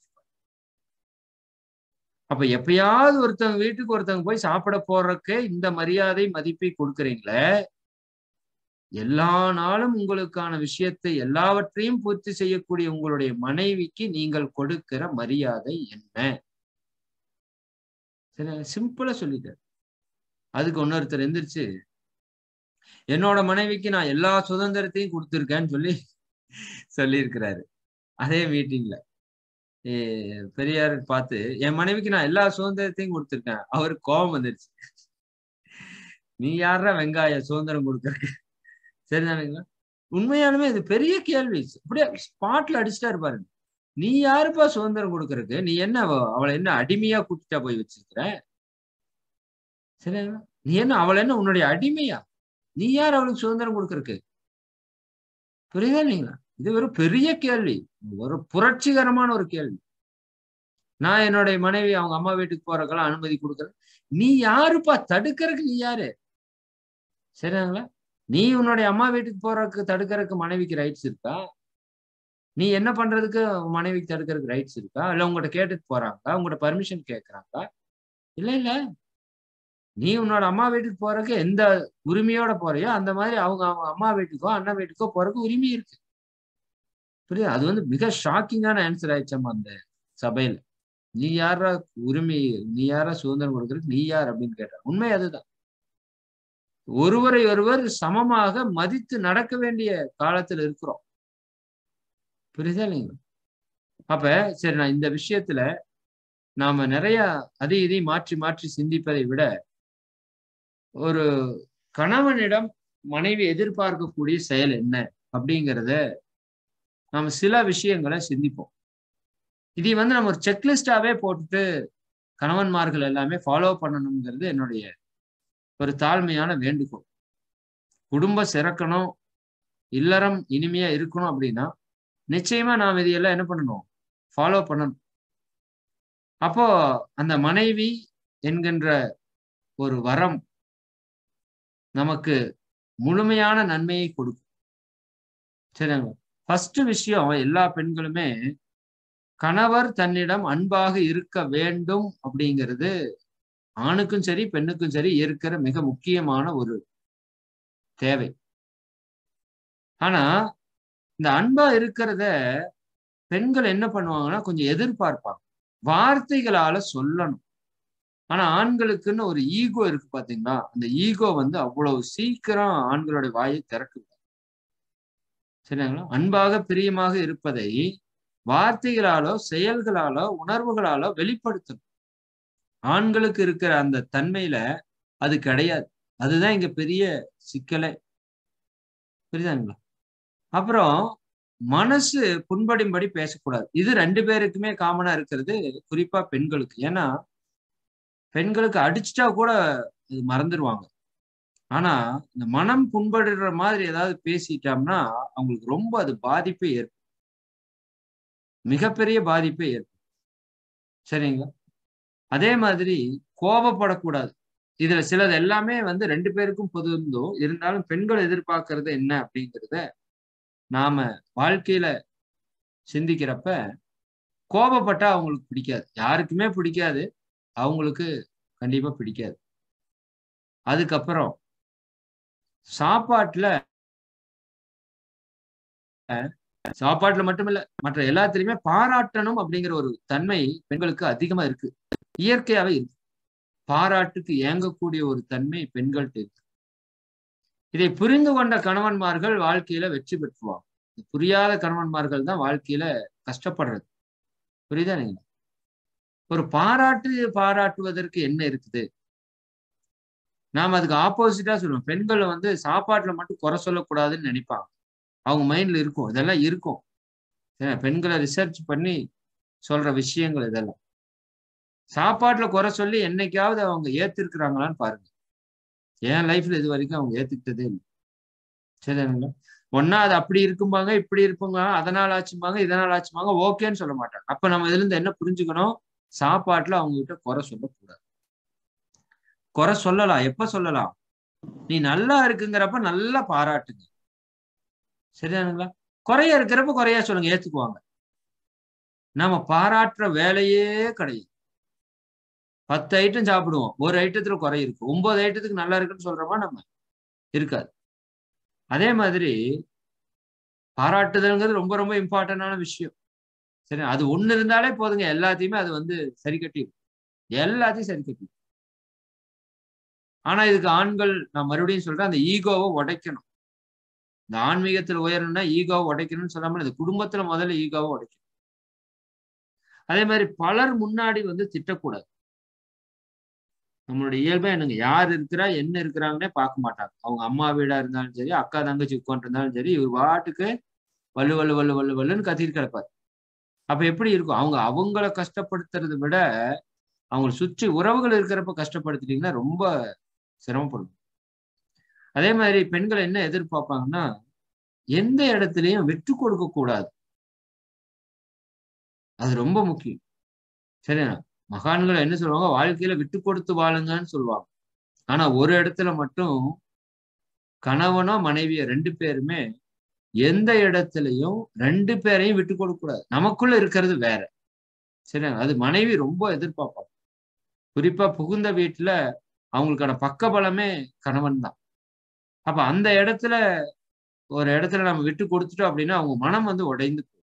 அப்ப எப்பயாவது ஒருத்தவங்க வீட்டுக்கு ஒருத்தவங்க போய் சாப்பிட போறதுக்கே இந்த மரியாதை மதிப்பை கொடுக்குறீங்களே எல்லா நாளும் உங்களுக்கான விஷயத்தை எல்லாவற்றையும் பூர்த்தி செய்யக்கூடிய உங்களுடைய மனைவிக்கு நீங்கள் கொடுக்கிற மரியாதை என்ன சரி சிம்பிளா சொல்லிட்டார் அதுக்கு இன்னொருத்தர் எந்திரிச்சு என்னோட மனைவிக்கு நான் எல்லா சுதந்திரத்தையும் கொடுத்துருக்கேன்னு சொல்லி சொல்லியிருக்கிறாரு அதே மீட்டிங்ல பெரியார் பார்த்து என் மனைவிக்கு நான் எல்லா சுதந்திரத்தையும் கொடுத்துருக்கேன் அவருக்கு கோபம் வந்துருச்சு நீ யாரா வெங்காய சுதந்திரம் கொடுக்கறக்கு சரிதானுங்களா உண்மையாலுமே இது பெரிய கேள்வி அப்படியே ஸ்பாட்ல அடிச்சுட்டா இருப்பாரு நீ யாருப்பா சுதந்திரம் கொடுக்கறக்கு நீ என்ன அவளை என்ன அடிமையா கூட்டிட்டா போய் வச்சிருக்கிற சரிங்களா நீ என்ன அவளை என்ன உன்னுடைய அடிமையா நீ யார் அவளுக்கு சுதந்திரம் கொடுக்கறக்கு புரியுதா இல்லைங்களா இது ஒரு பெரிய கேள்வி ஒரு புரட்சிகரமான ஒரு கேள்வி நான் என்னுடைய மனைவி அவங்க அம்மா வீட்டுக்கு போறதுக்கெல்லாம் அனுமதி கொடுக்குறேன் நீ யாருப்பா தடுக்கிறதுக்கு நீ யாரு சரிங்களா நீ உன்னுடைய அம்மா வீட்டுக்கு போறதுக்கு தடுக்கிறதுக்கு மனைவிக்கு ரைட்ஸ் இருக்கா நீ என்ன பண்றதுக்கு மனைவிக்கு தடுக்கிறதுக்கு ரைட்ஸ் இருக்கா இல்ல உங்கள்கிட்ட கேட்டுட்டு போறாங்க உங்கள்கிட்ட பர்மிஷன் கேட்கறாங்க இல்ல இல்ல நீ உன்னோட அம்மா வீட்டுக்கு போறதுக்கு எந்த உரிமையோட போறியோ அந்த மாதிரி அவங்க அவங்க அம்மா வீட்டுக்கோ அண்ணன் வீட்டுக்கோ போறதுக்கு உரிமை இருக்கு புரியுது அது வந்து மிக ஷாக்கிங்கான ஆன்சர் ஆயிடுச்சம்மா அந்த சபையில நீ யாரா உரிமை நீ யாரா சுதந்திரம் கொடுக்கறதுக்கு நீ யார் அப்படின்னு கேட்டார் உண்மை அதுதான் ஒருவரை ஒருவர் சமமாக மதித்து நடக்க வேண்டிய காலத்துல இருக்கிறோம் புரியுதா இல்லைங்களா அப்ப சரி நான் இந்த விஷயத்துல நாம நிறைய அதை இதை மாற்றி மாற்றி சிந்திப்பதை விட ஒரு கணவனிடம் மனைவி எதிர்பார்க்கக்கூடிய செயல் என்ன அப்படிங்கிறத நம்ம சில விஷயங்களை சிந்திப்போம் இதை வந்து நம்ம ஒரு செக்லிஸ்டாவே போட்டுட்டு கணவன்மார்கள் எல்லாமே ஃபாலோ பண்ணணுங்கிறது என்னுடைய ஒரு தாழ்மையான வேண்டுகோள் குடும்பம் சிறக்கணும் இல்லறம் இனிமையா இருக்கணும் அப்படின்னா நிச்சயமா நாம் இதையெல்லாம் என்ன பண்ணணும் ஃபாலோ பண்ணணும் அப்போ அந்த மனைவி என்கின்ற ஒரு வரம் நமக்கு முழுமையான நன்மையை கொடுக்கும் சரிங்களா ஃபர்ஸ்ட் விஷயம் எல்லா பெண்களுமே கணவர் தன்னிடம் அன்பாக இருக்க வேண்டும் அப்படிங்கிறது ஆணுக்கும் சரி பெண்ணுக்கும் சரி இருக்கிற மிக முக்கியமான ஒரு தேவை ஆனா இந்த அன்பா இருக்கிறத பெண்கள் என்ன பண்ணுவாங்கன்னா கொஞ்சம் எதிர்பார்ப்பாங்க வார்த்தைகளால சொல்லணும் ஆனா ஆண்களுக்குன்னு ஒரு ஈகோ இருக்கு பாத்தீங்களா அந்த ஈகோ வந்து அவ்வளவு சீக்கிரம் ஆண்களுடைய வாயை திறக்குது சரிங்களா அன்பாக பிரியமாக இருப்பதை வார்த்தைகளாலோ செயல்களாலோ உணர்வுகளாலோ வெளிப்படுத்தணும் ஆண்களுக்கு இருக்கிற அந்த தன்மையில அது கிடையாது அதுதான் இங்க பெரிய சிக்கலே புரியுதாங்களா அப்புறம் மனசு புண்படும்படி பேசக்கூடாது இது ரெண்டு பேருக்குமே காமனா இருக்கிறது குறிப்பா பெண்களுக்கு ஏன்னா பெண்களுக்கு அடிச்சுட்டா கூட இது மறந்துடுவாங்க ஆனா இந்த மனம் புண்படுற மாதிரி ஏதாவது பேசிட்டோம்னா அவங்களுக்கு ரொம்ப அது பாதிப்பை ஏற்படும் மிகப்பெரிய பாதிப்பை ஏற்படும் சரிங்களா அதே மாதிரி கோபப்படக்கூடாது இதுல சிலது எல்லாமே வந்து ரெண்டு பேருக்கும் பொது இருந்தோ இருந்தாலும் பெண்கள் எதிர்பார்க்கறது என்ன அப்படிங்கிறத நாம வாழ்க்கையில சிந்திக்கிறப்ப கோபப்பட்டா அவங்களுக்கு பிடிக்காது யாருக்குமே பிடிக்காது அவங்களுக்கு கண்டிப்பா பிடிக்காது அதுக்கப்புறம் சாப்பாட்டுல சாப்பாட்டுல மட்டும் இல்ல மற்ற எல்லாத்துலயுமே பாராட்டணும் அப்படிங்கிற ஒரு தன்மை பெண்களுக்கு அதிகமா இருக்கு இயற்கையாவே இருக்கு பாராட்டுக்கு ஏங்கக்கூடிய ஒரு தன்மை பெண்கள்கிட்ட இருக்கு இதை புரிந்து கொண்ட கணவன்மார்கள் வாழ்க்கையில வெற்றி பெற்றுவாங்க புரியாத கணவன்மார்கள் தான் வாழ்க்கையில கஷ்டப்படுறது புரியுதா நீங்க ஒரு பாராட்டு பாராட்டுவதற்கு என்ன இருக்குது நாம அதுக்கு ஆப்போசிட்டா சொல்லுவோம் பெண்களை வந்து சாப்பாட்டுல மட்டும் குறை சொல்லக்கூடாதுன்னு நினைப்பாங்க அவங்க மைண்ட்ல இருக்கும் இதெல்லாம் இருக்கும் பெண்களை ரிசர்ச் பண்ணி சொல்ற விஷயங்கள் இதெல்லாம் சாப்பாட்டுல குறை சொல்லி என்னைக்காவது அவங்க ஏத்திருக்கிறாங்களான்னு பாருங்க என் லைஃப்ல இது வரைக்கும் அவங்க ஏத்துக்கிட்டதே இல்லை சரிங்களா ஒன்னா அது அப்படி இருக்கும்பாங்க இப்படி இருப்பாங்க அதனால ஆச்சும்பாங்க இதனால ஆச்சும்பாங்க ஓகேன்னு சொல்ல மாட்டாங்க அப்ப நம்ம இதுல இருந்து என்ன புரிஞ்சுக்கணும் சாப்பாட்டுல அவங்க கிட்ட குறை சொல்லக்கூடாது குறை சொல்லலாம் எப்ப சொல்லலாம் நீ நல்லா இருக்குங்கிறப்ப நல்லா பாராட்டுங்க சரியானுங்களா குறைய இருக்கிறப்ப குறையா சொல்லுங்க ஏத்துக்குவாங்க நம்ம பாராட்டுற வேலையே கிடையாது பத்து ஐட்டம் சாப்பிடுவோம் ஒரு ஐட்டத்துல குறை இருக்கு ஒன்பது ஐட்டத்துக்கு நல்லா இருக்குன்னு சொல்றோமா நம்ம இருக்காது அதே மாதிரி பாராட்டுதல்ங்கிறது ரொம்ப ரொம்ப இம்பார்ட்டன்டான விஷயம் சரி அது ஒண்ணு இருந்தாலே போதுங்க எல்லாத்தையுமே அது வந்து சரி கட்டிடும் எல்லாத்தையும் சரி கட்டிடும் ஆனா இதுக்கு ஆண்கள் நான் மறுபடியும் சொல்றேன் அந்த ஈகோவை உடைக்கணும் இந்த ஆன்மீகத்துல உயரணும்னா ஈகோவை உடைக்கணும்னு சொல்லாமல் இந்த குடும்பத்துல முதல்ல ஈகோவை உடைக்கணும் அதே மாதிரி பலர் முன்னாடி வந்து திட்டக்கூடாது நம்மளுடைய இயல்பா என்னங்க யார் இருக்கிறா என்ன இருக்கிறாங்கன்னே பார்க்க மாட்டாங்க அவங்க அம்மா வீடா இருந்தாலும் சரி அக்கா தங்கச்சி உட்காந்துருந்தாலும் சரி இவர் பாட்டுக்கு வலு வலு வலு வலு வலுன்னு கத்திட்டு கிடப்பாரு அப்ப எப்படி இருக்கும் அவங்க அவங்கள கஷ்டப்படுத்துறதை விட அவங்களை சுற்றி உறவுகள் இருக்கிறப்ப கஷ்டப்படுத்திட்டீங்கன்னா ரொம்ப சிரமப்படும் அதே மாதிரி பெண்கள் என்ன எதிர்பார்ப்பாங்கன்னா எந்த இடத்துலயும் விட்டு கொடுக்க கூடாது அது ரொம்ப முக்கியம் சரியா மகான்கள் என்ன சொல்லுவாங்க வாழ்க்கையில விட்டு கொடுத்து வாழுங்கன்னு சொல்லுவாங்க ஆனா ஒரு இடத்துல மட்டும் கணவனோ மனைவியோ ரெண்டு பேருமே எந்த இடத்துலயும் ரெண்டு பேரையும் விட்டு கொடுக்க கூடாது நமக்குள்ள இருக்கிறது வேற சரியா அது மனைவி ரொம்ப எதிர்பார்ப்பாங்க குறிப்பா புகுந்த வீட்டுல அவங்களுக்கான பக்க பலமே கணவன் தான் அப்ப அந்த இடத்துல ஒரு இடத்துல நம்ம விட்டு கொடுத்துட்டோம் அப்படின்னா அவங்க மனம் வந்து உடைந்து போகும்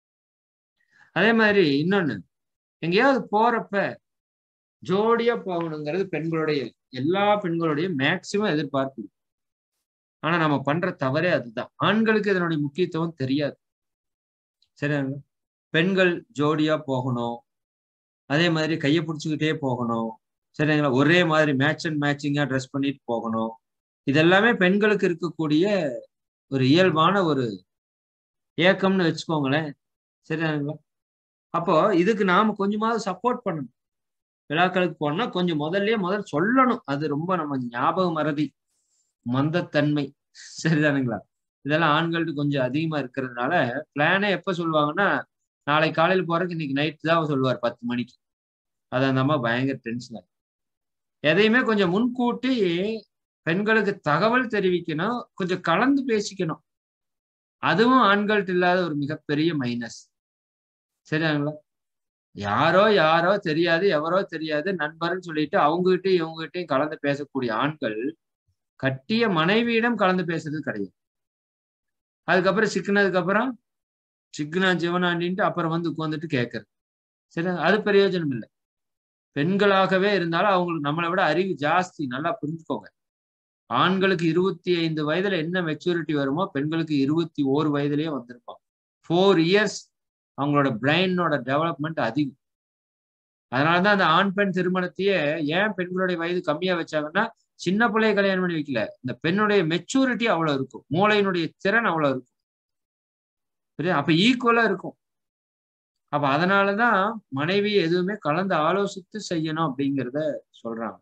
அதே மாதிரி இன்னொன்னு எங்கேயாவது போறப்ப ஜோடியா போகணுங்கிறது பெண்களுடைய எல்லா பெண்களுடைய மேக்சிமம் எதிர்பார்ப்பு ஆனா நம்ம பண்ற தவறே அதுதான் ஆண்களுக்கு இதனுடைய முக்கியத்துவம் தெரியாது சரியாங்க பெண்கள் ஜோடியா போகணும் அதே மாதிரி கையை பிடிச்சிக்கிட்டே போகணும் சரிங்களா ஒரே மாதிரி மேட்ச் அண்ட் மேட்சிங்கா ட்ரெஸ் பண்ணிட்டு போகணும் இதெல்லாமே பெண்களுக்கு இருக்கக்கூடிய ஒரு இயல்பான ஒரு ஏக்கம்னு வச்சுக்கோங்களேன் சரிங்களா அப்போ இதுக்கு நாம கொஞ்சமாவது சப்போர்ட் பண்ணணும் விழாக்களுக்கு போனோம்னா கொஞ்சம் முதல்லயே முதல் சொல்லணும் அது ரொம்ப நம்ம ஞாபக மறதி மந்தத்தன்மை சரிதானுங்களா இதெல்லாம் ஆண்கள்ட்டு கொஞ்சம் அதிகமா இருக்கிறதுனால பிளானே எப்ப சொல்லுவாங்கன்னா நாளை காலையில் போறதுக்கு இன்னைக்கு நைட் தான் சொல்லுவார் பத்து மணிக்கு அது அந்த அம்மா பயங்கர டென்ஷன் எதையுமே கொஞ்சம் முன்கூட்டி பெண்களுக்கு தகவல் தெரிவிக்கணும் கொஞ்சம் கலந்து பேசிக்கணும் அதுவும் ஆண்கள்ட்ட இல்லாத ஒரு மிகப்பெரிய மைனஸ் சரியாங்களா யாரோ யாரோ தெரியாது எவரோ தெரியாது நண்பர்னு சொல்லிட்டு அவங்ககிட்டயும் இவங்ககிட்டயும் கலந்து பேசக்கூடிய ஆண்கள் கட்டிய மனைவியிடம் கலந்து பேசுறது கிடையாது அதுக்கப்புறம் சிக்கினதுக்கு அப்புறம் சிக்குனா ஜீவனாண்டின்ட்டு அப்புறம் வந்து உட்காந்துட்டு கேட்கறது சரி அது பிரயோஜனம் இல்லை பெண்களாகவே இருந்தாலும் அவங்களுக்கு நம்மளை விட அறிவு ஜாஸ்தி நல்லா புரிஞ்சுக்கோங்க ஆண்களுக்கு இருபத்தி ஐந்து வயதுல என்ன மெச்சூரிட்டி வருமோ பெண்களுக்கு இருபத்தி ஓரு வயதுலயே வந்திருப்பாங்க ஃபோர் இயர்ஸ் அவங்களோட பிரெயினோட டெவலப்மெண்ட் அதிகம் அதனாலதான் அந்த ஆண் பெண் திருமணத்தையே ஏன் பெண்களுடைய வயது கம்மியா வச்சாங்கன்னா சின்ன பிள்ளைய கல்யாணம் பண்ணி வைக்கல இந்த பெண்ணுடைய மெச்சூரிட்டி அவ்வளவு இருக்கும் மூளையினுடைய திறன் அவ்வளவு இருக்கும் புரியுதா அப்ப ஈக்குவலா இருக்கும் அப்ப அதனாலதான் மனைவி எதுவுமே கலந்து ஆலோசித்து செய்யணும் அப்படிங்கிறத சொல்றாங்க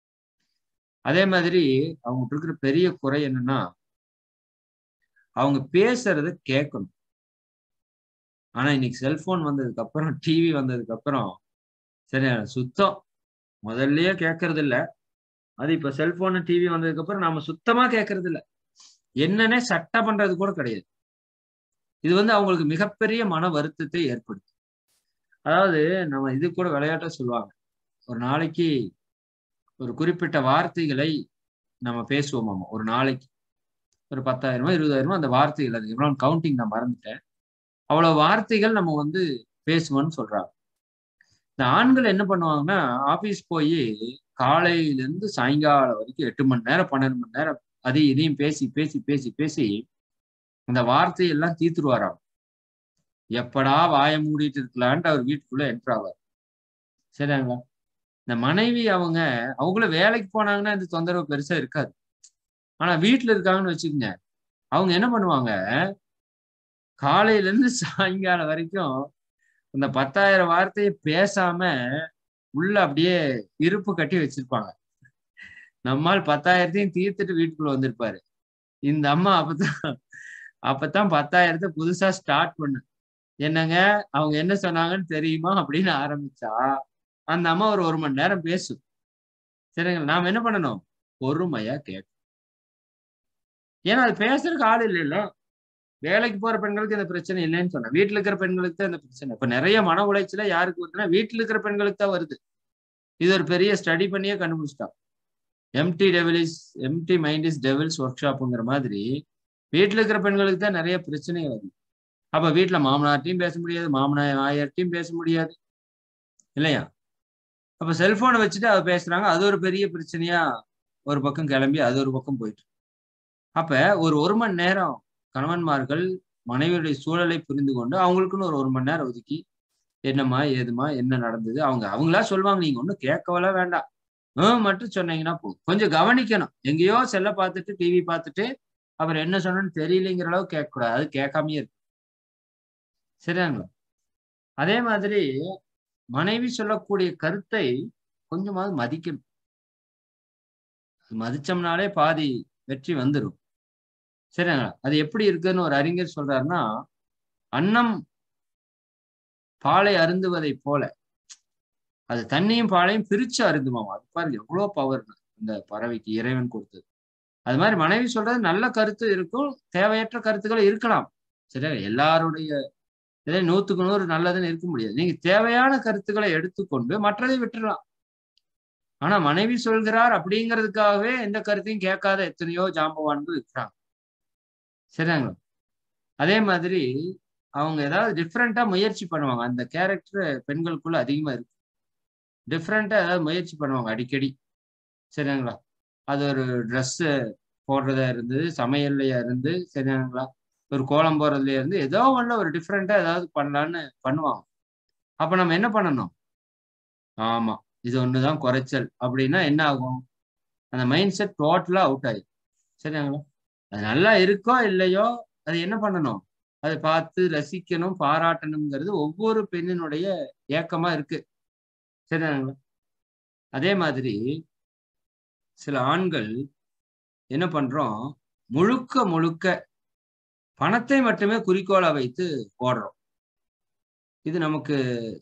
அதே மாதிரி அவங்க இருக்கிற பெரிய குறை என்னன்னா அவங்க பேசுறத கேட்கணும் ஆனா இன்னைக்கு செல்போன் வந்ததுக்கு அப்புறம் டிவி வந்ததுக்கு அப்புறம் சரி சுத்தம் முதல்லயே கேட்கறது இல்ல அது இப்ப செல்போன் டிவி வந்ததுக்கு அப்புறம் நாம சுத்தமா கேட்கறது இல்ல என்னன்னே சட்டை பண்றது கூட கிடையாது இது வந்து அவங்களுக்கு மிகப்பெரிய மன வருத்தத்தை ஏற்படுத்தும் அதாவது நம்ம இது கூட விளையாட்ட சொல்லுவாங்க ஒரு நாளைக்கு ஒரு குறிப்பிட்ட வார்த்தைகளை நம்ம பேசுவோமாமா ஒரு நாளைக்கு ஒரு பத்தாயிரமோ இருபதாயிரமோ அந்த வார்த்தைகள் அது எவ்வளோ கவுண்டிங் நான் மறந்துட்டேன் அவ்வளவு வார்த்தைகள் நம்ம வந்து பேசுவோம்னு சொல்றாங்க இந்த ஆண்கள் என்ன பண்ணுவாங்கன்னா ஆபீஸ் போய் காலையில இருந்து சாயங்காலம் வரைக்கும் எட்டு மணி நேரம் பன்னெண்டு மணி நேரம் அதையும் இதையும் பேசி பேசி பேசி பேசி அந்த வார்த்தையெல்லாம் தீத்துருவாராம் எப்படா வாய மூடிட்டு இருக்கலான்ட்டு அவர் வீட்டுக்குள்ள என்ட்ரு ஆவார் சரிங்களா இந்த மனைவி அவங்க அவங்களும் வேலைக்கு போனாங்கன்னா இந்த தொந்தரவு பெருசா இருக்காது ஆனா வீட்டுல இருக்காங்கன்னு வச்சுக்கோங்க அவங்க என்ன பண்ணுவாங்க காலையில இருந்து சாயங்காலம் வரைக்கும் இந்த பத்தாயிரம் வார்த்தையை பேசாம உள்ள அப்படியே இருப்பு கட்டி வச்சிருப்பாங்க நம்மால் பத்தாயிரத்தையும் தீர்த்துட்டு வீட்டுக்குள்ள வந்திருப்பாரு இந்த அம்மா அப்பதான் அப்பதான் பத்தாயிரத்தை புதுசா ஸ்டார்ட் பண்ணு என்னங்க அவங்க என்ன சொன்னாங்கன்னு தெரியுமா அப்படின்னு ஆரம்பிச்சா அந்த அம்மா ஒரு ஒரு மணி நேரம் பேசும் சரிங்களா நாம என்ன பண்ணணும் பொறுமையா கேட்கணும் ஏன்னா அது பேசுறதுக்கு ஆள் இல்லைல்ல வேலைக்கு போற பெண்களுக்கு இந்த பிரச்சனை இல்லைன்னு சொன்னேன் வீட்டுல இருக்கிற பெண்களுக்கு தான் இந்த பிரச்சனை இப்ப நிறைய மன உளைச்சல யாருக்கு வருதுன்னா வீட்டுல இருக்கிற பெண்களுக்கு தான் வருது இது ஒரு பெரிய ஸ்டடி பண்ணியே கண்டுபிடிச்சிட்டான் empty devil's empty mind is devil's work ஷாப்புங்கிற மாதிரி வீட்டுல இருக்கிற பெண்களுக்கு தான் நிறைய பிரச்சனைகள் வருது அப்ப வீட்டுல மாமனார்ட்டையும் பேச முடியாது மாமனார் ஆயர்ட்டையும் பேச முடியாது இல்லையா அப்ப செல்போனை வச்சுட்டு அவ பேசுறாங்க அது ஒரு பெரிய பிரச்சனையா ஒரு பக்கம் கிளம்பி அது ஒரு பக்கம் போயிட்டு அப்ப ஒரு ஒரு மணி நேரம் கணவன்மார்கள் மனைவியுடைய சூழலை புரிந்து கொண்டு அவங்களுக்குன்னு ஒரு ஒரு மணி நேரம் ஒதுக்கி என்னம்மா ஏதுமா என்ன நடந்தது அவங்க அவங்களா சொல்லுவாங்க நீங்க ஒன்றும் கேட்கவெல்லாம் வேண்டாம் ஹம் மட்டும் சொன்னீங்கன்னா போதும் கொஞ்சம் கவனிக்கணும் எங்கேயோ செல்ல பார்த்துட்டு டிவி பார்த்துட்டு அவர் என்ன சொன்னு தெரியலைங்கிற அளவு கேட்கக்கூடாது அது கேட்காமயே இருக்கு சரியாங்களா அதே மாதிரி மனைவி சொல்லக்கூடிய கருத்தை கொஞ்சமாவது மதிக்கணும் மதிச்சோம்னாலே பாதி வெற்றி வந்துடும் சரிங்களா அது எப்படி இருக்குன்னு ஒரு அறிஞர் சொல்றாருன்னா அன்னம் பாலை அருந்துவதை போல அது தண்ணியும் பாலையும் பிரிச்சு அருந்துமாம் அது பாருங்க எவ்வளவு பவர் இந்த பறவைக்கு இறைவன் கொடுத்தது அது மாதிரி மனைவி சொல்றது நல்ல கருத்து இருக்கும் தேவையற்ற கருத்துக்கள் இருக்கலாம் சரியா எல்லாருடைய இதே நூத்துக்கு நூறு நல்லதுன்னு இருக்க முடியாது நீங்க தேவையான கருத்துக்களை எடுத்துக்கொண்டு மற்றதை விட்டுறலாம் ஆனா மனைவி சொல்கிறார் அப்படிங்கிறதுக்காகவே எந்த கருத்தையும் கேட்காத எத்தனையோ ஜாம்பவான்கள் இருக்கிறாங்க சரிங்களா அதே மாதிரி அவங்க ஏதாவது டிஃப்ரெண்டா முயற்சி பண்ணுவாங்க அந்த கேரக்டர் பெண்களுக்குள்ள அதிகமா இருக்கு டிஃப்ரெண்டா ஏதாவது முயற்சி பண்ணுவாங்க அடிக்கடி சரிங்களா அது ஒரு ட்ரெஸ்ஸு போடுறதா இருந்து சமையல்லையா இருந்து சரிங்களா ஒரு கோலம் போடுறதுல இருந்து ஏதோ ஒண்ணு ஒரு டிஃப்ரெண்டா ஏதாவது பண்ணலான்னு பண்ணுவாங்க அப்ப நம்ம என்ன பண்ணணும் ஆமா இது ஒண்ணுதான் குறைச்சல் அப்படின்னா என்ன ஆகும் அந்த மைண்ட் செட் டோட்டலா அவுட் ஆயிடும் சரிங்களா அது நல்லா இருக்கோ இல்லையோ அது என்ன பண்ணணும் அதை பார்த்து ரசிக்கணும் பாராட்டணுங்கிறது ஒவ்வொரு பெண்ணினுடைய ஏக்கமா இருக்கு சரிங்களா அதே மாதிரி சில ஆண்கள் என்ன பண்றோம் முழுக்க முழுக்க பணத்தை மட்டுமே குறிக்கோளா வைத்து ஓடுறோம் இது நமக்கு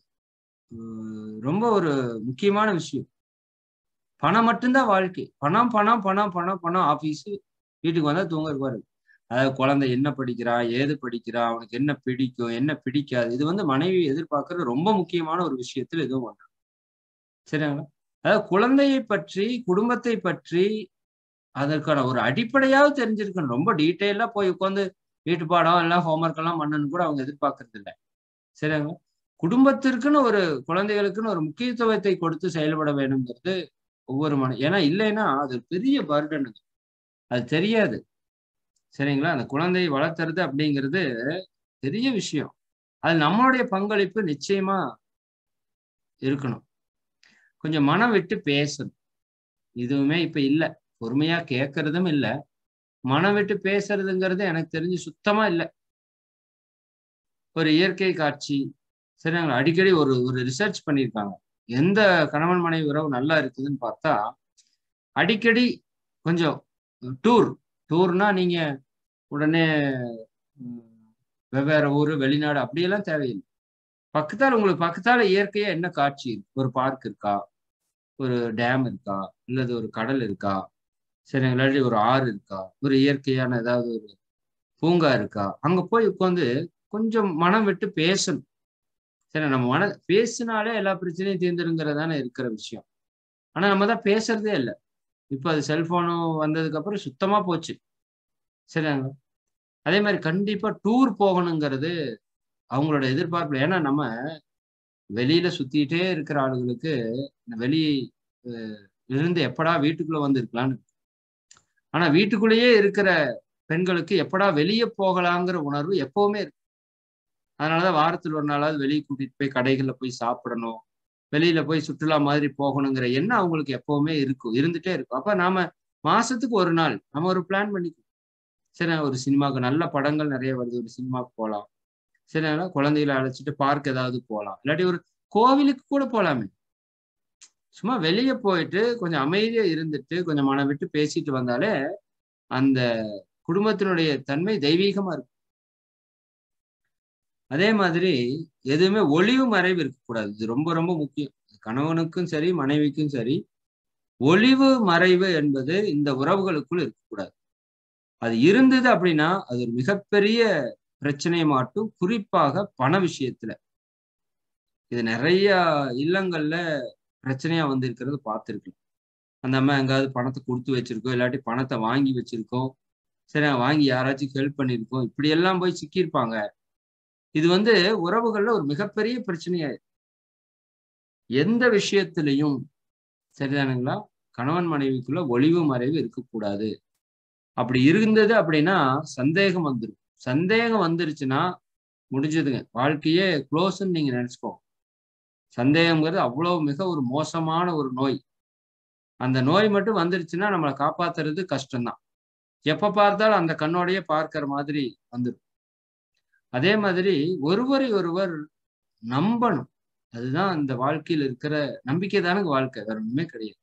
ரொம்ப ஒரு முக்கியமான விஷயம் பணம் மட்டும்தான் வாழ்க்கை பணம் பணம் பணம் பணம் பணம் ஆபீஸ் வீட்டுக்கு வந்தா தூங்க வருது அதாவது குழந்தை என்ன படிக்கிறா ஏது படிக்கிறா அவனுக்கு என்ன பிடிக்கும் என்ன பிடிக்காது இது வந்து மனைவி எதிர்பார்க்கறது ரொம்ப முக்கியமான ஒரு விஷயத்துல எதுவும் ஒன்று சரிங்களா அதாவது குழந்தையை பற்றி குடும்பத்தை பற்றி அதற்கான ஒரு அடிப்படையாவது தெரிஞ்சிருக்கணும் ரொம்ப டீட்டெயிலா போய் உட்காந்து வீட்டு பாடம் எல்லாம் ஹோம்ஒர்க் எல்லாம் பண்ணணும்னு கூட அவங்க எதிர்பார்க்கறது இல்லை சரிங்களா குடும்பத்திற்குன்னு ஒரு குழந்தைகளுக்குன்னு ஒரு முக்கியத்துவத்தை கொடுத்து செயல்பட வேணுங்கிறது ஒவ்வொரு மன ஏன்னா இல்லைன்னா அது பெரிய பர்டனுங்க அது தெரியாது சரிங்களா அந்த குழந்தையை வளர்த்துறது அப்படிங்கிறது பெரிய விஷயம் அது நம்மளுடைய பங்களிப்பு நிச்சயமா இருக்கணும் கொஞ்சம் மனம் விட்டு பேசணும் இதுவுமே இப்ப இல்லை பொறுமையா கேட்கறதும் இல்லை மனம் விட்டு பேசுறதுங்கிறது எனக்கு தெரிஞ்சு சுத்தமா இல்லை ஒரு இயற்கை காட்சி சரிங்களா அடிக்கடி ஒரு ஒரு ரிசர்ச் பண்ணியிருக்காங்க எந்த கணவன் மனைவி உறவு நல்லா இருக்குதுன்னு பார்த்தா அடிக்கடி கொஞ்சம் டூர் டூர்னா நீங்க உடனே வெவ்வேறு ஊர் வெளிநாடு அப்படியெல்லாம் தேவையில்லை பக்கத்தால் உங்களுக்கு பக்கத்தால இயற்கையா என்ன காட்சி இருக்கு ஒரு பார்க் இருக்கா ஒரு டேம் இருக்கா இல்லது ஒரு கடல் இருக்கா சரி இல்லாட்டி ஒரு ஆறு இருக்கா ஒரு இயற்கையான ஏதாவது ஒரு பூங்கா இருக்கா அங்க போய் உட்காந்து கொஞ்சம் மனம் விட்டு பேசணும் சரி நம்ம மன பேசினாலே எல்லா பிரச்சனையும் தீர்ந்துருங்கிறதானே இருக்கிற விஷயம் ஆனா நம்ம தான் பேசுறதே இல்லை இப்போ அது செல்போனும் வந்ததுக்கு அப்புறம் சுத்தமா போச்சு சரிங்க அதே மாதிரி கண்டிப்பா டூர் போகணுங்கிறது அவங்களோட எதிர்பார்ப்பு ஏன்னா நம்ம வெளியில சுத்திட்டே இருக்கிற ஆளுகளுக்கு இந்த வெளி இருந்து எப்படா வீட்டுக்குள்ள வந்து இருக்கலாம்னு ஆனா வீட்டுக்குள்ளேயே இருக்கிற பெண்களுக்கு எப்படா வெளியே போகலாங்கிற உணர்வு எப்பவுமே இருக்கு அதனாலதான் வாரத்தில் ஒரு நாளாவது வெளியே கூட்டிட்டு போய் கடைகள்ல போய் சாப்பிடணும் வெளியில போய் சுற்றுலா மாதிரி போகணுங்கிற எண்ணம் அவங்களுக்கு எப்பவுமே இருக்கும் இருந்துட்டே இருக்கும் அப்ப நாம மாசத்துக்கு ஒரு நாள் நம்ம ஒரு பிளான் பண்ணிக்கணும் சரி ஒரு சினிமாவுக்கு நல்ல படங்கள் நிறைய வருது ஒரு சினிமாவுக்கு போகலாம் சரி குழந்தைகளை அழைச்சிட்டு பார்க் ஏதாவது போகலாம் இல்லாட்டி ஒரு கோவிலுக்கு கூட போகலாமே சும்மா வெளியே போயிட்டு கொஞ்சம் அமைதியா இருந்துட்டு கொஞ்சம் மனம் விட்டு பேசிட்டு வந்தாலே அந்த குடும்பத்தினுடைய தன்மை தெய்வீகமா இருக்கும் அதே மாதிரி எதுவுமே ஒளிவு மறைவு இருக்கக்கூடாது இது ரொம்ப ரொம்ப முக்கியம் கணவனுக்கும் சரி மனைவிக்கும் சரி ஒளிவு மறைவு என்பது இந்த உறவுகளுக்குள் இருக்கக்கூடாது அது இருந்தது அப்படின்னா அது ஒரு மிகப்பெரிய பிரச்சனையை மாட்டும் குறிப்பாக பண விஷயத்துல இது நிறைய இல்லங்கள்ல பிரச்சனையா வந்திருக்கிறது பார்த்துருக்கலாம் அந்த அம்மா எங்காவது பணத்தை கொடுத்து வச்சிருக்கோம் இல்லாட்டி பணத்தை வாங்கி வச்சிருக்கோம் சரி வாங்கி யாராச்சும் ஹெல்ப் பண்ணியிருக்கோம் இப்படி எல்லாம் போய் சிக்கியிருப்பாங்க இது வந்து உறவுகள்ல ஒரு மிகப்பெரிய பிரச்சனையாயிரு எந்த விஷயத்திலையும் சரிதானுங்களா கணவன் மனைவிக்குள்ள ஒளிவு மறைவு இருக்கக்கூடாது அப்படி இருந்தது அப்படின்னா சந்தேகம் வந்துடும் சந்தேகம் வந்துருச்சுன்னா முடிஞ்சதுங்க வாழ்க்கையே க்ளோஸ்ன்னு நீங்க நினைச்சுக்கோ சந்தேகம்ங்கிறது அவ்வளவு மிக ஒரு மோசமான ஒரு நோய் அந்த நோய் மட்டும் வந்துருச்சுன்னா நம்மளை காப்பாத்துறது கஷ்டம்தான் எப்ப பார்த்தாலும் அந்த கண்ணோடையே பார்க்கிற மாதிரி வந்துடும் அதே மாதிரி ஒருவரை ஒருவர் நம்பணும் அதுதான் இந்த வாழ்க்கையில் இருக்கிற நம்பிக்கை தானுங்க வாழ்க்கை வேற ஒண்ணுமே கிடையாது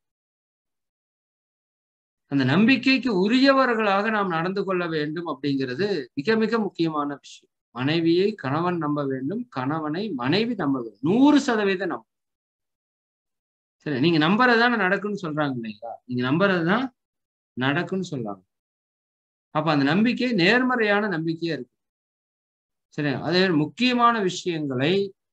அந்த நம்பிக்கைக்கு உரியவர்களாக நாம் நடந்து கொள்ள வேண்டும் அப்படிங்கிறது மிக மிக முக்கியமான விஷயம் மனைவியை கணவன் நம்ப வேண்டும் கணவனை மனைவி நம்ப வேண்டும் நூறு சதவீதம் நம்ப சரி நீங்க நம்புறதுதானே நடக்குன்னு சொல்றாங்க இல்லைங்களா நீங்க நம்புறதுதான் நடக்குன்னு சொல்றாங்க அப்ப அந்த நம்பிக்கை நேர்மறையான நம்பிக்கையா இருக்கு சரி அதே முக்கியமான விஷயங்களை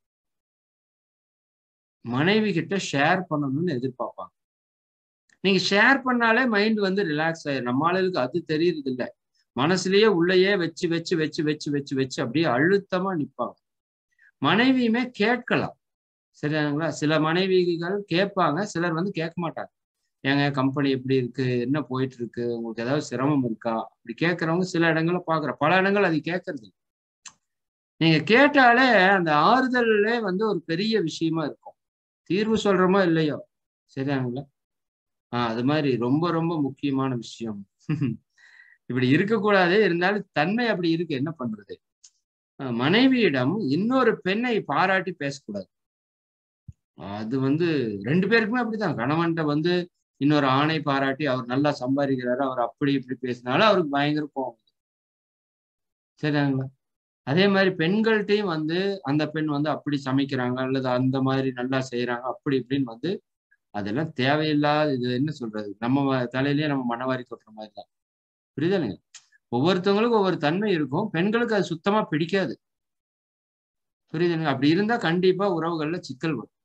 மனைவி கிட்ட ஷேர் பண்ணணும்னு எதிர்பார்ப்பாங்க நீங்க ஷேர் பண்ணாலே மைண்ட் வந்து ரிலாக்ஸ் ஆயிரும் நம்ம ஆளுகளுக்கு அது தெரியறது இல்லை மனசுலயே உள்ளேயே வச்சு வச்சு வச்சு வச்சு வச்சு வச்சு அப்படியே அழுத்தமா நிற்பாங்க மனைவியுமே கேட்கலாம் சரியாங்களா சில மனைவிகள் கேட்பாங்க சிலர் வந்து கேட்க மாட்டாங்க ஏங்க கம்பெனி எப்படி இருக்கு என்ன போயிட்டு இருக்கு உங்களுக்கு ஏதாவது சிரமம் இருக்கா அப்படி கேட்கறவங்க சில இடங்கள்ல பாக்குற பல இடங்கள் அது கேட்கறது நீங்க கேட்டாலே அந்த ஆறுதல்லே வந்து ஒரு பெரிய விஷயமா இருக்கும் தீர்வு சொல்றோமோ இல்லையோ சரியாங்களா ஆஹ் அது மாதிரி ரொம்ப ரொம்ப முக்கியமான விஷயம் இப்படி இருக்கக்கூடாது இருந்தாலும் தன்மை அப்படி இருக்கு என்ன பண்றது மனைவியிடம் இன்னொரு பெண்ணை பாராட்டி பேசக்கூடாது அது வந்து ரெண்டு பேருக்குமே அப்படிதான் கணவன்கிட்ட வந்து இன்னொரு ஆணை பாராட்டி அவர் நல்லா சம்பாதிக்கிறாரு அவர் அப்படி இப்படி பேசினாலும் அவருக்கு பயங்கர கோவம் சரிங்களா அதே மாதிரி பெண்கள்கிட்டையும் வந்து அந்த பெண் வந்து அப்படி சமைக்கிறாங்க அல்லது அந்த மாதிரி நல்லா செய்யறாங்க அப்படி இப்படின்னு வந்து அதெல்லாம் தேவையில்லாத இது என்ன சொல்றது நம்ம தலையிலேயே நம்ம மனவாரி கொட்டுற மாதிரி தான் புரியுதானுங்க ஒவ்வொருத்தவங்களுக்கும் ஒவ்வொரு தன்மை இருக்கும் பெண்களுக்கு அது சுத்தமா பிடிக்காது புரியுதுங்க அப்படி இருந்தா கண்டிப்பா உறவுகள்ல சிக்கல் வரும்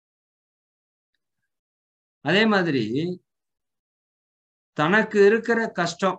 அதே மாதிரி தனக்கு இருக்கிற கஷ்டம்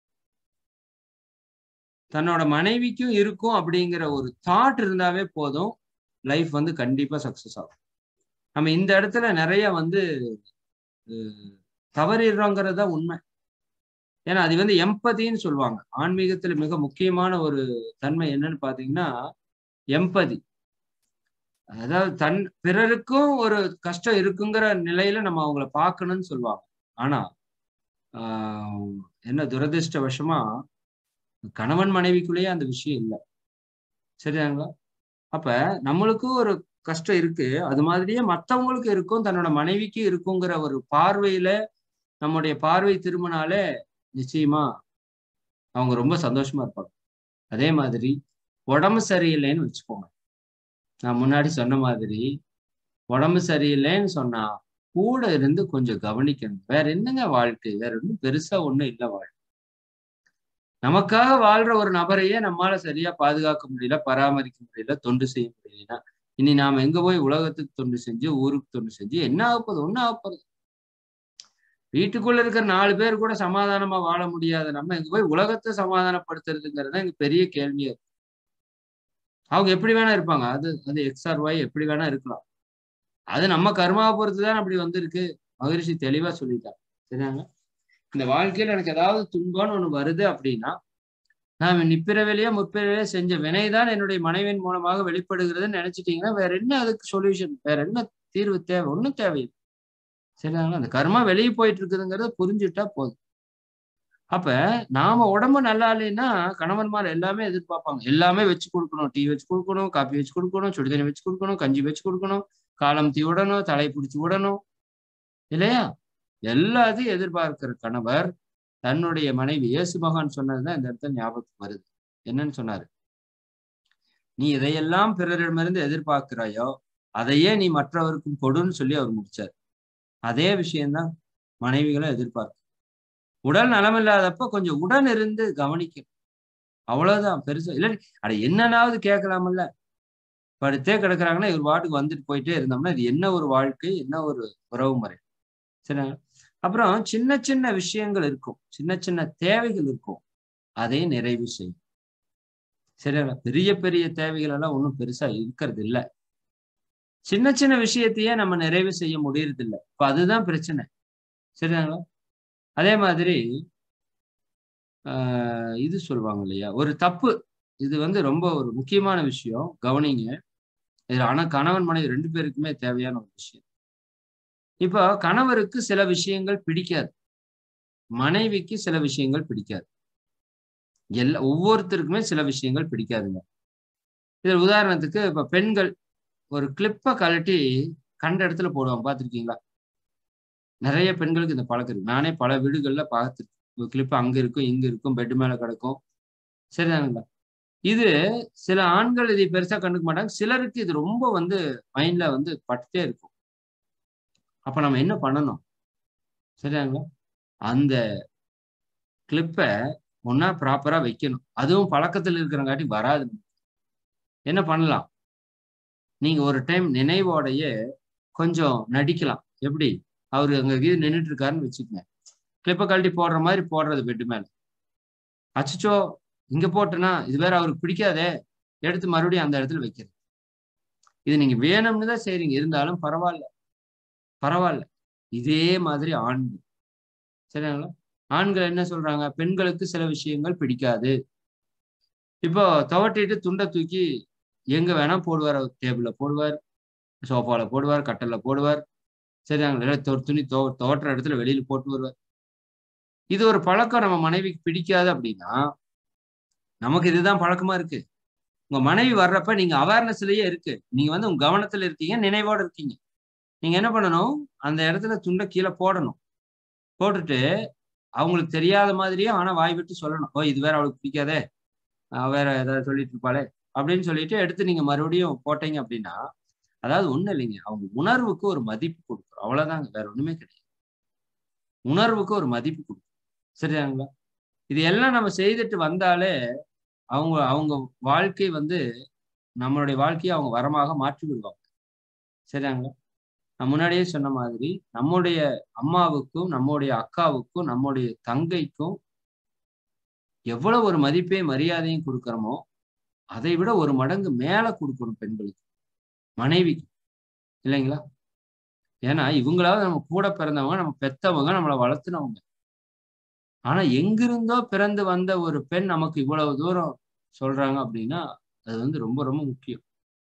தன்னோட மனைவிக்கும் இருக்கும் அப்படிங்கிற ஒரு தாட் இருந்தாவே போதும் லைஃப் வந்து கண்டிப்பா சக்சஸ் ஆகும் நம்ம இந்த இடத்துல நிறைய வந்து தவறிடுறோங்கிறது தான் உண்மை ஏன்னா அது வந்து எம்பதின்னு சொல்லுவாங்க ஆன்மீகத்துல மிக முக்கியமான ஒரு தன்மை என்னன்னு பாத்தீங்கன்னா எம்பதி அதாவது தன் பிறருக்கும் ஒரு கஷ்டம் இருக்குங்கிற நிலையில நம்ம அவங்கள பார்க்கணும்னு சொல்லுவாங்க ஆனா ஆஹ் என்ன துரதிருஷ்டவசமா கணவன் மனைவிக்குள்ளேயே அந்த விஷயம் இல்லை சரிதாங்களா அப்ப நம்மளுக்கும் ஒரு கஷ்டம் இருக்கு அது மாதிரியே மத்தவங்களுக்கு இருக்கும் தன்னோட மனைவிக்கு இருக்குங்கிற ஒரு பார்வையில நம்முடைய பார்வை திரும்பினாலே நிச்சயமா அவங்க ரொம்ப சந்தோஷமா இருப்பாங்க அதே மாதிரி உடம்பு சரியில்லைன்னு வச்சுக்கோங்க நான் முன்னாடி சொன்ன மாதிரி உடம்பு சரியில்லைன்னு சொன்னா கூட இருந்து கொஞ்சம் கவனிக்கணும் வேற என்னங்க வாழ்க்கை வேற ஒன்றும் பெருசா ஒண்ணும் இல்லை வாழ்க்கை நமக்காக வாழ்ற ஒரு நபரையே நம்மால சரியா பாதுகாக்க முடியல பராமரிக்க முடியல தொண்டு செய்ய முடியலன்னா இனி நாம எங்க போய் உலகத்துக்கு தொண்டு செஞ்சு ஊருக்கு தொண்டு செஞ்சு என்ன ஆகப்போகுது ஒன்னும் ஆகப்போகுது வீட்டுக்குள்ள இருக்கிற நாலு பேர் கூட சமாதானமா வாழ முடியாத நம்ம எங்க போய் உலகத்தை சமாதானப்படுத்துறதுங்கிறது எங்க பெரிய கேள்வியா இருக்கு அவங்க எப்படி வேணா இருப்பாங்க அது அது எக்ஸ்ஆர் ஒய் எப்படி வேணா இருக்கலாம் அது நம்ம கர்மாவை பொறுத்து தான் அப்படி வந்திருக்கு மகரிஷி தெளிவா சொல்லிட்டாங்க சரியாங்க இந்த வாழ்க்கையில எனக்கு ஏதாவது துன்பம்னு ஒண்ணு வருது அப்படின்னா நான் நிப்பிறவிலேயே முற்பிறவிலேயே செஞ்ச வினைதான் என்னுடைய மனைவியின் மூலமாக வெளிப்படுகிறதுன்னு நினைச்சிட்டீங்கன்னா வேற என்ன அதுக்கு சொல்யூஷன் வேற என்ன தீர்வு தேவை ஒன்றும் தேவையில்லை சரிங்களா அந்த கர்மா வெளியே போயிட்டு இருக்குதுங்கிறத புரிஞ்சுட்டா போதும் அப்ப நாம உடம்பு நல்லா இல்லைன்னா கணவன்மார் எல்லாமே எதிர்பார்ப்பாங்க எல்லாமே வச்சு கொடுக்கணும் டீ வச்சு கொடுக்கணும் காப்பி வச்சு கொடுக்கணும் சுடுதண்ணி வச்சு கொடுக்கணும் கஞ்சி வச்சு கொடுக்கணும் காலம் தீ விடணும் தலை பிடிச்சி விடணும் இல்லையா எல்லாத்தையும் எதிர்பார்க்கிற கணவர் தன்னுடைய மனைவி இயேசு மகான் சொன்னதுதான் இந்த இடத்துல ஞாபகத்துக்கு வருது என்னன்னு சொன்னாரு நீ இதையெல்லாம் பிறரிடமிருந்து எதிர்பார்க்கிறாயோ அதையே நீ மற்றவருக்கும் கொடுன்னு சொல்லி அவர் முடிச்சார் அதே விஷயம்தான் மனைவிகளும் எதிர்பார்க்க உடல் நலமில்லாதப்ப கொஞ்சம் உடன் இருந்து கவனிக்கணும் அவ்வளவுதான் பெருசா இல்லை அட என்னன்னாவது கேட்கலாமல்ல படுத்தே கிடக்குறாங்கன்னா இவர் பாட்டுக்கு வந்துட்டு போயிட்டே இருந்தோம்னா இது என்ன ஒரு வாழ்க்கை என்ன ஒரு உறவு முறை சரி அப்புறம் சின்ன சின்ன விஷயங்கள் இருக்கும் சின்ன சின்ன தேவைகள் இருக்கும் அதை நிறைவு செய்யும் சரிங்களா பெரிய பெரிய தேவைகள் எல்லாம் ஒன்றும் பெருசா இருக்கிறது இல்லை சின்ன சின்ன விஷயத்தையே நம்ம நிறைவு செய்ய முடியறது இல்லை இப்ப அதுதான் பிரச்சனை சரிங்களா அதே மாதிரி ஆஹ் இது சொல்லுவாங்க இல்லையா ஒரு தப்பு இது வந்து ரொம்ப ஒரு முக்கியமான விஷயம் கவனிங்க இது ஆனா கணவன் மனைவி ரெண்டு பேருக்குமே தேவையான ஒரு விஷயம் இப்போ கணவருக்கு சில விஷயங்கள் பிடிக்காது மனைவிக்கு சில விஷயங்கள் பிடிக்காது எல்லா ஒவ்வொருத்தருக்குமே சில விஷயங்கள் பிடிக்காதுங்க இதில் உதாரணத்துக்கு இப்ப பெண்கள் ஒரு கிளிப்பை கழட்டி கண்ட இடத்துல போடுவாங்க பார்த்துருக்கீங்களா நிறைய பெண்களுக்கு இந்த பழக்கம் இருக்கு நானே பல வீடுகள்ல பார்த்துருக்கேன் கிளிப் அங்க இருக்கும் இங்க இருக்கும் பெட் மேல கிடக்கும் சரிதானுங்களா இது சில ஆண்கள் இதை பெருசா கண்டுக்க மாட்டாங்க சிலருக்கு இது ரொம்ப வந்து மைண்ட்ல வந்து பட்டுட்டே இருக்கும் அப்ப நம்ம என்ன பண்ணணும் சரியாங்களா அந்த கிளிப்பை ஒன்னா ப்ராப்பரா வைக்கணும் அதுவும் பழக்கத்தில் இருக்கிறங்காட்டி வராது என்ன பண்ணலாம் நீங்க ஒரு டைம் நினைவோடைய கொஞ்சம் நடிக்கலாம் எப்படி அவரு அங்க இது நின்றுட்டு இருக்காருன்னு வச்சுக்கோங்க கிளிப்பை கழட்டி போடுற மாதிரி போடுறது பெட்டு மேல அச்சோ இங்க போட்டேன்னா இது வேற அவருக்கு பிடிக்காதே எடுத்து மறுபடியும் அந்த இடத்துல வைக்கிறது இது நீங்க வேணும்னு தான் செய்றீங்க இருந்தாலும் பரவாயில்ல பரவாயில்ல இதே மாதிரி ஆண்கள் சரிங்களா ஆண்கள் என்ன சொல்றாங்க பெண்களுக்கு சில விஷயங்கள் பிடிக்காது இப்போ துவட்டிட்டு துண்டை தூக்கி எங்க வேணா போடுவார் அவர் டேபிள்ல போடுவார் சோஃபால போடுவார் கட்டல்ல போடுவார் சரிங்களா ஒரு துணி தோ துவட்டுற இடத்துல வெளியில போட்டு வருவார் இது ஒரு பழக்கம் நம்ம மனைவிக்கு பிடிக்காது அப்படின்னா நமக்கு இதுதான் பழக்கமா இருக்கு உங்க மனைவி வர்றப்ப நீங்க அவேர்னஸ்லயே இருக்கு நீங்க வந்து உங்க கவனத்துல இருக்கீங்க நினைவோட இருக்கீங்க நீங்க என்ன பண்ணணும் அந்த இடத்துல துண்டை கீழே போடணும் போட்டுட்டு அவங்களுக்கு தெரியாத மாதிரியே ஆனா வாய் விட்டு சொல்லணும் ஓ இது வேற அவளுக்கு பிடிக்காதே வேற ஏதாவது சொல்லிட்டு இருப்பாளே அப்படின்னு சொல்லிட்டு எடுத்து நீங்க மறுபடியும் போட்டீங்க அப்படின்னா அதாவது ஒண்ணு இல்லைங்க அவங்க உணர்வுக்கு ஒரு மதிப்பு கொடுக்குறோம் அவ்வளவுதாங்க வேற ஒண்ணுமே கிடையாது உணர்வுக்கு ஒரு மதிப்பு கொடுக்கும் சரியாங்களா இது எல்லாம் நம்ம செய்துட்டு வந்தாலே அவங்க அவங்க வாழ்க்கை வந்து நம்மளுடைய வாழ்க்கையை அவங்க வரமாக மாற்றி விடுவாங்க சரியாங்களா நான் முன்னாடியே சொன்ன மாதிரி நம்முடைய அம்மாவுக்கும் நம்முடைய அக்காவுக்கும் நம்முடைய தங்கைக்கும் எவ்வளவு ஒரு மதிப்பையும் மரியாதையும் கொடுக்குறோமோ அதை விட ஒரு மடங்கு மேல கொடுக்கணும் பெண்களுக்கு மனைவிக்கு இல்லைங்களா ஏன்னா இவங்களாவது நம்ம கூட பிறந்தவங்க நம்ம பெத்தவங்க நம்மளை வளர்த்துனவங்க ஆனா எங்கிருந்தோ பிறந்து வந்த ஒரு பெண் நமக்கு இவ்வளவு தூரம் சொல்றாங்க அப்படின்னா அது வந்து ரொம்ப ரொம்ப முக்கியம்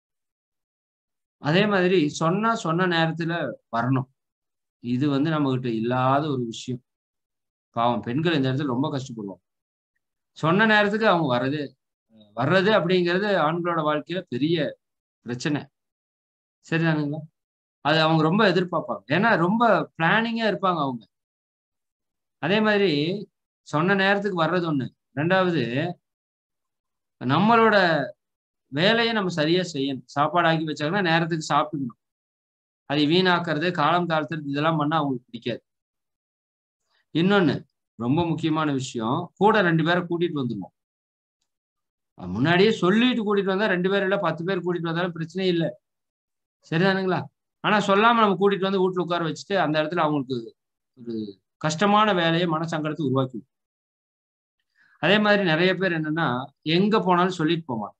அதே மாதிரி சொன்னா சொன்ன நேரத்துல வரணும் இது வந்து நம்ம கிட்ட இல்லாத ஒரு விஷயம் பாவம் பெண்கள் இந்த இடத்துல ரொம்ப கஷ்டப்படுவாங்க சொன்ன நேரத்துக்கு அவங்க வர்றது வர்றது அப்படிங்கிறது ஆண்களோட வாழ்க்கையில பெரிய பிரச்சனை சரிதானுங்களா அது அவங்க ரொம்ப எதிர்பார்ப்பாங்க ஏன்னா ரொம்ப பிளானிங்கா இருப்பாங்க அவங்க அதே மாதிரி சொன்ன நேரத்துக்கு வர்றது ஒண்ணு ரெண்டாவது நம்மளோட வேலையை நம்ம சரியா செய்யணும் சாப்பாடு ஆக்கி வச்சாங்கன்னா நேரத்துக்கு சாப்பிடணும் அதை வீணாக்குறது காலம் தாழ்த்துறது இதெல்லாம் பண்ணா அவங்களுக்கு பிடிக்காது இன்னொன்னு ரொம்ப முக்கியமான விஷயம் கூட ரெண்டு பேரை கூட்டிட்டு வந்துடணும் முன்னாடியே சொல்லிட்டு கூட்டிட்டு வந்தா ரெண்டு பேர் இல்ல பத்து பேர் கூட்டிட்டு வந்தாலும் பிரச்சனையே இல்லை சரிதானுங்களா ஆனா சொல்லாம நம்ம கூட்டிட்டு வந்து வீட்டுல உட்கார வச்சுட்டு அந்த இடத்துல அவங்களுக்கு ஒரு கஷ்டமான வேலையை மனசங்கடத்தை உருவாக்கி அதே மாதிரி நிறைய பேர் என்னன்னா எங்க போனாலும் சொல்லிட்டு போவாங்க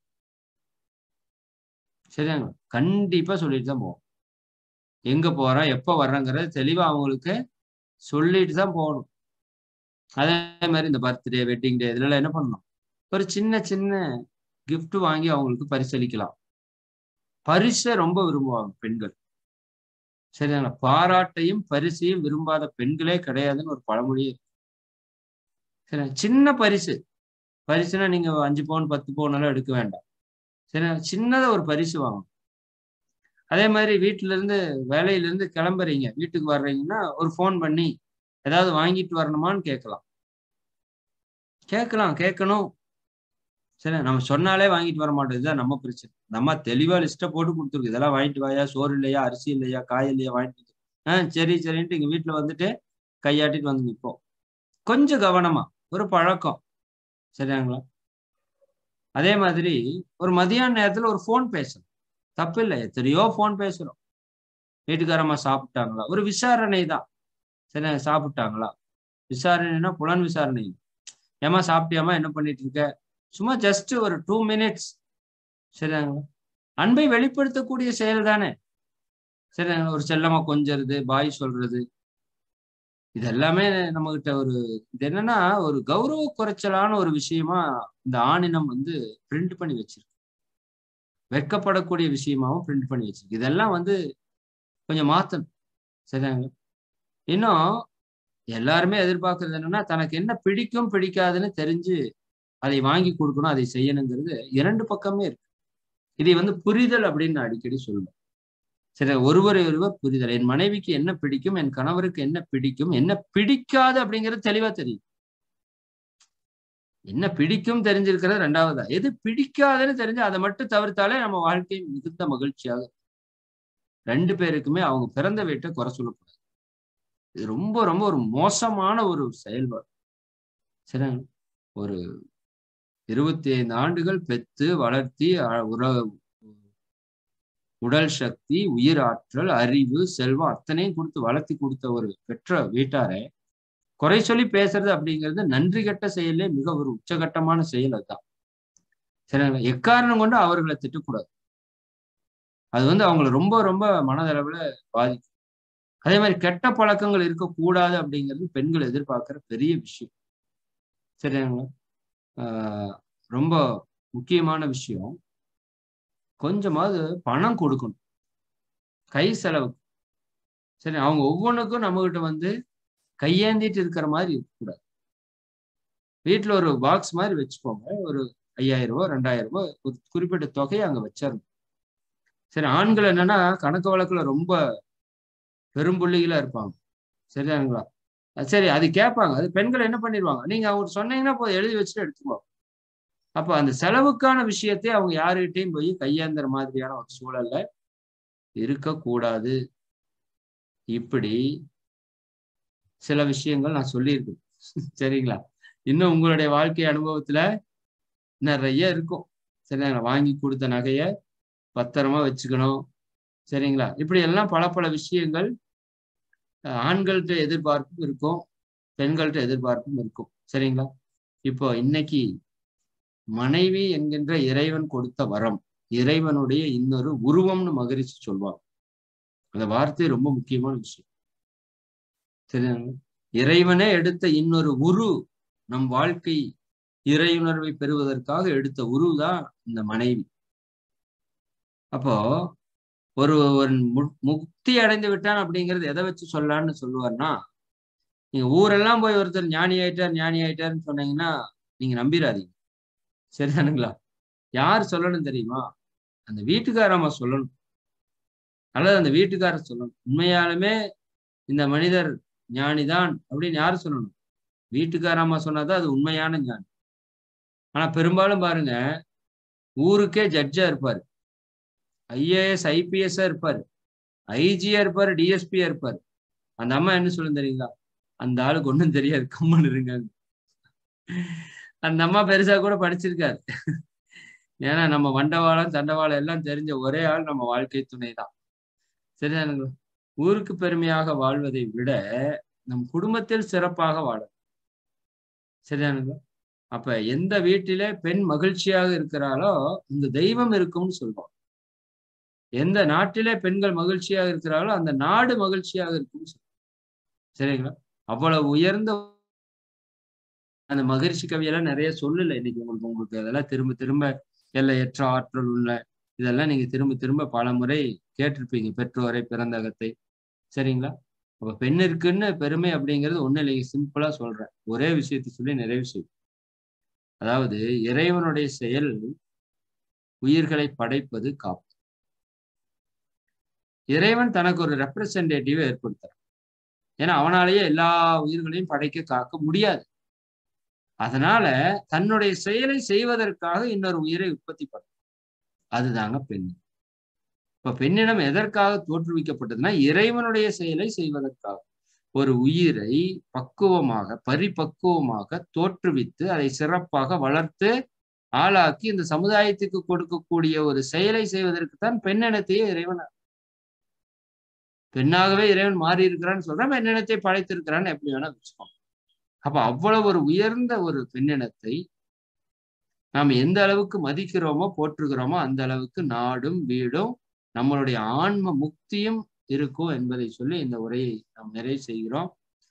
சரியாங்களா கண்டிப்பா சொல்லிட்டு தான் போவோம் எங்க போறோம் எப்ப வர்றோங்கிறது தெளிவா அவங்களுக்கு சொல்லிட்டு தான் போகணும் அதே மாதிரி இந்த பர்த்டே வெட்டிங் டே இதுல என்ன பண்ணணும் ஒரு சின்ன சின்ன கிஃப்ட் வாங்கி அவங்களுக்கு பரிசளிக்கலாம் பரிசை ரொம்ப விரும்புவாங்க பெண்கள் சரிங்களா பாராட்டையும் பரிசையும் விரும்பாத பெண்களே கிடையாதுன்னு ஒரு பழமொழியே சரி சின்ன பரிசு பரிசுனா நீங்க அஞ்சு பவுன் பத்து பவுன் எல்லாம் எடுக்க வேண்டாம் சரி சின்னதா ஒரு பரிசு வாங்கணும் அதே மாதிரி வீட்டுல இருந்து வேலையில இருந்து கிளம்புறீங்க வீட்டுக்கு வர்றீங்கன்னா ஒரு ஃபோன் பண்ணி ஏதாவது வாங்கிட்டு வரணுமான்னு கேட்கலாம் கேட்கலாம் கேட்கணும் சரி நம்ம சொன்னாலே வாங்கிட்டு வர மாட்டோம் இதுதான் நம்ம பிரச்சனை நம்ம தெளிவா லிஸ்ட்டை போட்டு கொடுத்துருக்கு இதெல்லாம் வாங்கிட்டு வாயா சோறு இல்லையா அரிசி இல்லையா காய் இல்லையா வாங்கிட்டு ஆ சரி சரின்ட்டு இங்க வீட்டுல வந்துட்டு கையாட்டிட்டு வந்து நிற்போம் கொஞ்சம் கவனமா ஒரு பழக்கம் சரியாங்களா அதே மாதிரி ஒரு மதியான நேரத்துல ஒரு ஃபோன் பேசணும் தப்பு இல்லை எத்தனையோ ஃபோன் பேசுறோம் வீட்டுக்காரம்மா சாப்பிட்டாங்களா ஒரு விசாரணை தான் சரி சாப்பிட்டாங்களா விசாரணைனா புலன் விசாரணை ஏமா சாப்பிட்டியாமா என்ன பண்ணிட்டு இருக்க சும்மா ஜஸ்ட் ஒரு டூ மினிட்ஸ் சரிங்களா அன்பை வெளிப்படுத்தக்கூடிய செயல் தானே சரிங்களா ஒரு செல்லமா கொஞ்சறது பாய் சொல்றது இது எல்லாமே நம்ம கிட்ட ஒரு இது என்னன்னா ஒரு கௌரவ குறைச்சலான ஒரு விஷயமா இந்த ஆணினம் வந்து பிரிண்ட் பண்ணி வச்சிருக்கு வெட்கப்படக்கூடிய விஷயமாவும் பிரிண்ட் பண்ணி வச்சிருக்கு இதெல்லாம் வந்து கொஞ்சம் மாத்தணும் சரியாங்க இன்னும் எல்லாருமே எதிர்பார்க்கறது என்னன்னா தனக்கு என்ன பிடிக்கும் பிடிக்காதுன்னு தெரிஞ்சு அதை வாங்கி கொடுக்கணும் அதை செய்யணுங்கிறது இரண்டு பக்கமே இருக்கு இதை வந்து புரிதல் அப்படின்னு நான் அடிக்கடி சொல்லுவேன் சரி ஒருவரை ஒருவர் புரிதல் என் மனைவிக்கு என்ன பிடிக்கும் என் கணவருக்கு என்ன பிடிக்கும் என்ன பிடிக்காது அப்படிங்கிறது தெளிவா தெரியும் என்ன பிடிக்கும் தெரிஞ்சிருக்கிறது ரெண்டாவதா எது பிடிக்காதுன்னு தெரிஞ்சு அதை மட்டும் தவிர்த்தாலே நம்ம வாழ்க்கை மிகுந்த மகிழ்ச்சியாக ரெண்டு பேருக்குமே அவங்க பிறந்த வீட்டை குறை சொல்லக்கூடாது இது ரொம்ப ரொம்ப ஒரு மோசமான ஒரு செயல்பாடு சரி ஒரு இருபத்தி ஐந்து ஆண்டுகள் பெத்து வளர்த்தி உற உடல் சக்தி உயிர் ஆற்றல் அறிவு செல்வம் அத்தனையும் கொடுத்து வளர்த்தி கொடுத்த ஒரு பெற்ற வீட்டாரை குறை சொல்லி பேசுறது அப்படிங்கிறது நன்றி கட்ட செயலே மிக ஒரு உச்சகட்டமான செயல் அதுதான் சரிங்களா எக்காரணம் கொண்டு அவர்களை திட்டக்கூடாது அது வந்து அவங்கள ரொம்ப ரொம்ப மனதளவுல பாதிக்கும் அதே மாதிரி கெட்ட பழக்கங்கள் இருக்கக்கூடாது அப்படிங்கிறது பெண்கள் எதிர்பார்க்கிற பெரிய விஷயம் சரிங்களா ஆஹ் ரொம்ப முக்கியமான விஷயம் கொஞ்சமாவது பணம் கொடுக்கணும் கை செலவுக்கு சரி அவங்க ஒவ்வொன்றுக்கும் நம்மகிட்ட வந்து கையேந்திட்டு இருக்கிற மாதிரி இருக்கக்கூடாது வீட்டுல ஒரு பாக்ஸ் மாதிரி வச்சுக்கோங்க ஒரு ஐயாயிரம் ரூபாய் ரெண்டாயிரம் ரூபாய் ஒரு குறிப்பிட்ட தொகையை அங்க வச்சிடணும் சரி ஆண்கள் என்னன்னா கணக்கு வழக்குல ரொம்ப பெரும்புள்ளிகளா இருப்பாங்க சரியாங்களா சரி அது கேட்பாங்க அது பெண்கள் என்ன பண்ணிடுவாங்க நீங்க அவங்க சொன்னீங்கன்னா போய் எழுதி வச்சுட்டு எடுத்துக்குவாங்க அப்ப அந்த செலவுக்கான விஷயத்தை அவங்க யாருகிட்டையும் போய் கையேந்திர மாதிரியான ஒரு சூழல்ல இருக்கக்கூடாது இப்படி சில விஷயங்கள் நான் சொல்லியிருக்கேன் சரிங்களா இன்னும் உங்களுடைய வாழ்க்கை அனுபவத்துல நிறைய இருக்கும் சரிங்களா வாங்கி கொடுத்த நகைய பத்திரமா வச்சுக்கணும் சரிங்களா இப்படி எல்லாம் பல பல விஷயங்கள் ஆண்கள்கிட்ட எதிர்பார்ப்பும் இருக்கும் பெண்கள்கிட்ட எதிர்பார்ப்பும் இருக்கும் சரிங்களா இப்போ இன்னைக்கு மனைவி என்கின்ற இறைவன் கொடுத்த வரம் இறைவனுடைய இன்னொரு உருவம்னு மகரிச்சு சொல்வாங்க அந்த வார்த்தை ரொம்ப முக்கியமான விஷயம் சரிங்களா இறைவனே எடுத்த இன்னொரு உரு நம் வாழ்க்கை இறையுணர்வை பெறுவதற்காக எடுத்த உரு தான் இந்த மனைவி அப்போ ஒரு ஒரு முக்தி அடைந்து விட்டான் அப்படிங்கிறது எதை வச்சு சொல்லலான்னு சொல்லுவார்னா நீங்க ஊரெல்லாம் போய் ஒருத்தர் ஞானி ஆயிட்டார் ஞானி ஆயிட்டாருன்னு சொன்னீங்கன்னா நீங்க நம்பிடாதீங்க சரிதானுங்களா யார் சொல்லணும் தெரியுமா அந்த வீட்டுக்காரம்மா சொல்லணும் அல்லது அந்த வீட்டுக்காரர் சொல்லணும் உண்மையாலுமே இந்த மனிதர் ஞானிதான் அப்படின்னு யாரு சொல்லணும் வீட்டுக்காரம்மா சொன்னாதான் அது உண்மையான ஞானி ஆனா பெரும்பாலும் பாருங்க ஊருக்கே ஜட்ஜா இருப்பாரு ஐஏஎஸ் ஐபிஎஸ்ஸா இருப்பாரு ஐஜியா இருப்பாரு டிஎஸ்பியா இருப்பாரு அந்த அம்மா என்ன சொல்லும் தெரியுங்களா அந்த ஆளுக்கு ஒண்ணும் தெரியாது கம்மன் இருங்க அந்த அம்மா பெருசா கூட படிச்சிருக்காரு ஏன்னா நம்ம வண்டவாளம் தண்டவாளம் எல்லாம் தெரிஞ்ச ஒரே ஆள் நம்ம வாழ்க்கை துணை தான் சரிதானுங்களா ஊருக்கு பெருமையாக வாழ்வதை விட நம் குடும்பத்தில் சிறப்பாக வாழ சரிதானுங்களா அப்ப எந்த வீட்டிலே பெண் மகிழ்ச்சியாக இருக்கிறாளோ இந்த தெய்வம் இருக்கும்னு சொல்றோம் எந்த நாட்டிலே பெண்கள் மகிழ்ச்சியாக இருக்கிறாளோ அந்த நாடு மகிழ்ச்சியாக இருக்கும்னு சொல்றோம் சரிங்களா அவ்வளவு உயர்ந்த அந்த மகிழ்ச்சி கவியெல்லாம் நிறைய சொல்லல இன்னைக்கு உங்களுக்கு உங்களுக்கு அதெல்லாம் திரும்ப திரும்ப எல்லையற்ற ஆற்றல் உள்ள இதெல்லாம் நீங்க திரும்ப திரும்ப பல முறை கேட்டிருப்பீங்க பெற்றோரை பிறந்தகத்தை சரிங்களா அப்ப பெண்ணிற்குன்னு பெருமை அப்படிங்கிறது ஒண்ணு இல்லைங்க சிம்பிளா சொல்றேன் ஒரே விஷயத்தை சொல்லி நிறைவு செய்யும் அதாவது இறைவனுடைய செயல் உயிர்களை படைப்பது காப்பு இறைவன் தனக்கு ஒரு ரெப்ரசன்டேட்டிவ் ஏற்படுத்துறான் ஏன்னா அவனாலேயே எல்லா உயிர்களையும் படைக்க காக்க முடியாது அதனால தன்னுடைய செயலை செய்வதற்காக இன்னொரு உயிரை உற்பத்தி பண்ணும் அதுதாங்க பெண் இப்ப பெண்ணிடம் எதற்காக தோற்றுவிக்கப்பட்டதுன்னா இறைவனுடைய செயலை செய்வதற்காக ஒரு உயிரை பக்குவமாக பரிபக்குவமாக தோற்றுவித்து அதை சிறப்பாக வளர்த்து ஆளாக்கி இந்த சமுதாயத்துக்கு கொடுக்கக்கூடிய ஒரு செயலை செய்வதற்கு தான் பெண்ணினத்தையே இறைவன் பெண்ணாகவே இறைவன் மாறி இருக்கிறான்னு சொல்றான் பெண்ணினத்தை படைத்திருக்கிறான்னு எப்படி வேணா வச்சுக்கோங்க அப்ப அவ்வளவு ஒரு உயர்ந்த ஒரு பெண்ணினத்தை நாம் எந்த அளவுக்கு மதிக்கிறோமோ போற்றுகிறோமோ அந்த அளவுக்கு நாடும் வீடும் நம்மளுடைய ஆன்ம முக்தியும் இருக்கும் என்பதை சொல்லி இந்த உரையை நாம் நிறைவு செய்கிறோம்